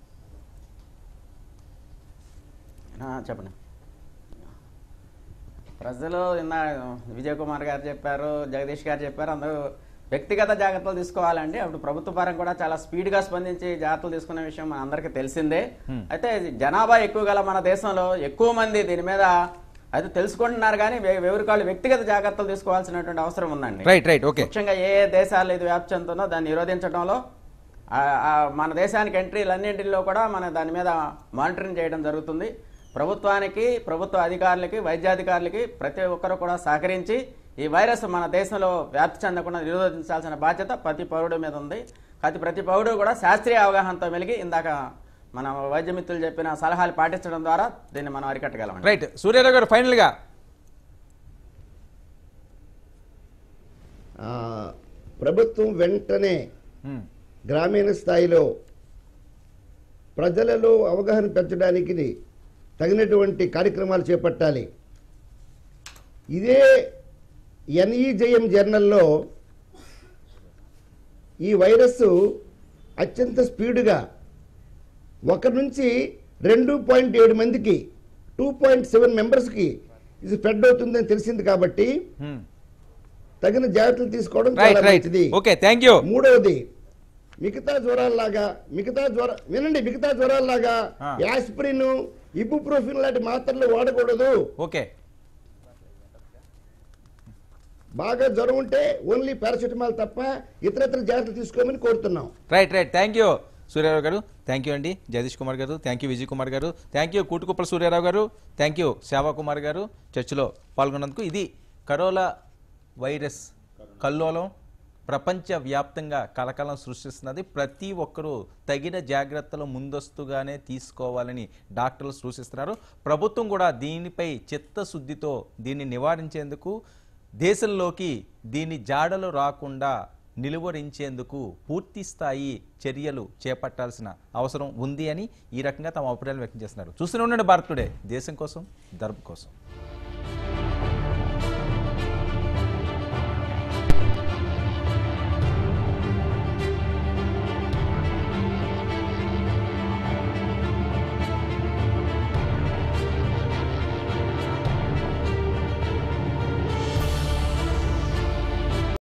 ఆ, చెప్పండి ప్రజలు నిన్న విజయ్ కుమార్ గారు చెప్పారు జగదీష్ గారు చెప్పారు అందరూ వ్యక్తిగత జాగ్రత్తలు తీసుకోవాలండి అప్పుడు ప్రభుత్వ పరం కూడా చాలా స్పీడ్ గా స్పందించి జాగ్రత్తలు తీసుకునే విషయం మన అందరికీ తెలిసిందే అయితే జనాభా ఎక్కువ గల మన దేశంలో ఎక్కువ మంది దీని మీద అయితే తెలుసుకుంటున్నారు కానీ వే- ఎవరికి వాళ్ళు వ్యక్తిగత జాగ్రత్తలు తీసుకోవాల్సినటువంటి అవసరం ఉందండి రైట్ రైట్ ఓకే ముఖ్యంగా ఏ ఏ దేశాల్లో ఇది వ్యాప్తి చెందుతుందో దాన్ని నిరోధించడంలో ఆ- ఆ మన దేశానికి ఎంట్రీలన్నింటిలో కూడా మన దాని మీద మానిటరింగ్ చేయడం జరుగుతుంది ప్రభుత్వానికి ప్రభుత్వ అధికారులకి వైద్యాధికారులకి ప్రతి ఒక్కరు కూడా సహకరించి ఈ వైరస్ మన దేశంలో వ్యాప్తి చెందకుండా నిరోధించాల్సిన బాధ్యత ప్రతి పౌరుడి మీద ఉంది అది ప్రతి పౌరుడు కూడా శాస్త్రీయ అవగాహనతో మెలిగి ఇందాక మన వైద్య మిత్రులు చెప్పిన సలహాలు పాటించడం ద్వారా దీన్ని మనం అరికట్టగలం రైట్ సూర్యారావు గారు ఫైనల్ గా ఆ, ప్రభుత్వం వెంటనే మ్మ్. గ్రామీణ స్థాయిలో ప్రజలలో అవగాహన పెంచడానికి తగినటువంటి కార్యక్రమాలు చేపట్టాలి ఇదే ఎన్ఈజేఎం జర్నల్లో ఈ వైరస్ అత్యంత స్పీడ్గా ఒక నుంచి రెండు పాయింట్ ఏడు మందికి టూ పాయింట్ సెవెన్ మెంబర్స్కి ఇది స్ప్రెడ్ అవుతుందని తెలిసింది కాబట్టి మ్మ్. తగిన జాగ్రత్తలు తీసుకోవడం రైట్ చాలా రైట్ మంచిది ఓకే థ్యాంక్ యూ మూడవది మిగతా జ్వరాల్లాగా మిగతా జ్వర వినండి మిగతా జ్వరాల్లాగా ఆ. యాస్పిరిన్ ఇబుప్రోఫిన్ లాంటి మాత్రలు వాడకూడదు ఓకే బాగా జ్వరం ఉంటే ఓన్లీ పారాసిటమాల్ తప్ప ఇతరత్ర జాగ్రత్తలు తీసుకోమని కోరుతున్నాం right right thank you Suryarao గారు థ్యాంక్ యూ అండి జగదీష్ కుమార్ గారు థ్యాంక్ యూ విజయ్ కుమార్ గారు థ్యాంక్ యూ కూటుకుప్పల సూర్యారావు గారు థ్యాంక్ యూ శావా కుమార్ గారు చర్చలో పాల్గొన్నందుకు ఇది కరోనా వైరస్ కల్లోలం ప్రపంచవ్యాప్తంగా కలకలం సృష్టిస్తున్నది ప్రతి ఒక్కరూ తగిన జాగ్రత్తలు ముందస్తుగానే తీసుకోవాలని డాక్టర్లు సూచిస్తున్నారు ప్రభుత్వం కూడా దీనిపై చిత్తశుద్ధితో దీన్ని నివారించేందుకు దేశంలోకి దీని జాడలు రాకుండా నిలువరించేందుకు పూర్తి స్థాయి చర్యలు చేపట్టాల్సిన అవసరం ఉంది అని ఈ రకంగా తమ అభిప్రాయాలు వ్యక్తం చేస్తున్నారు చూస్తూనే ఉండండి భారత్ టుడే దేశం కోసం ధర్మం కోసం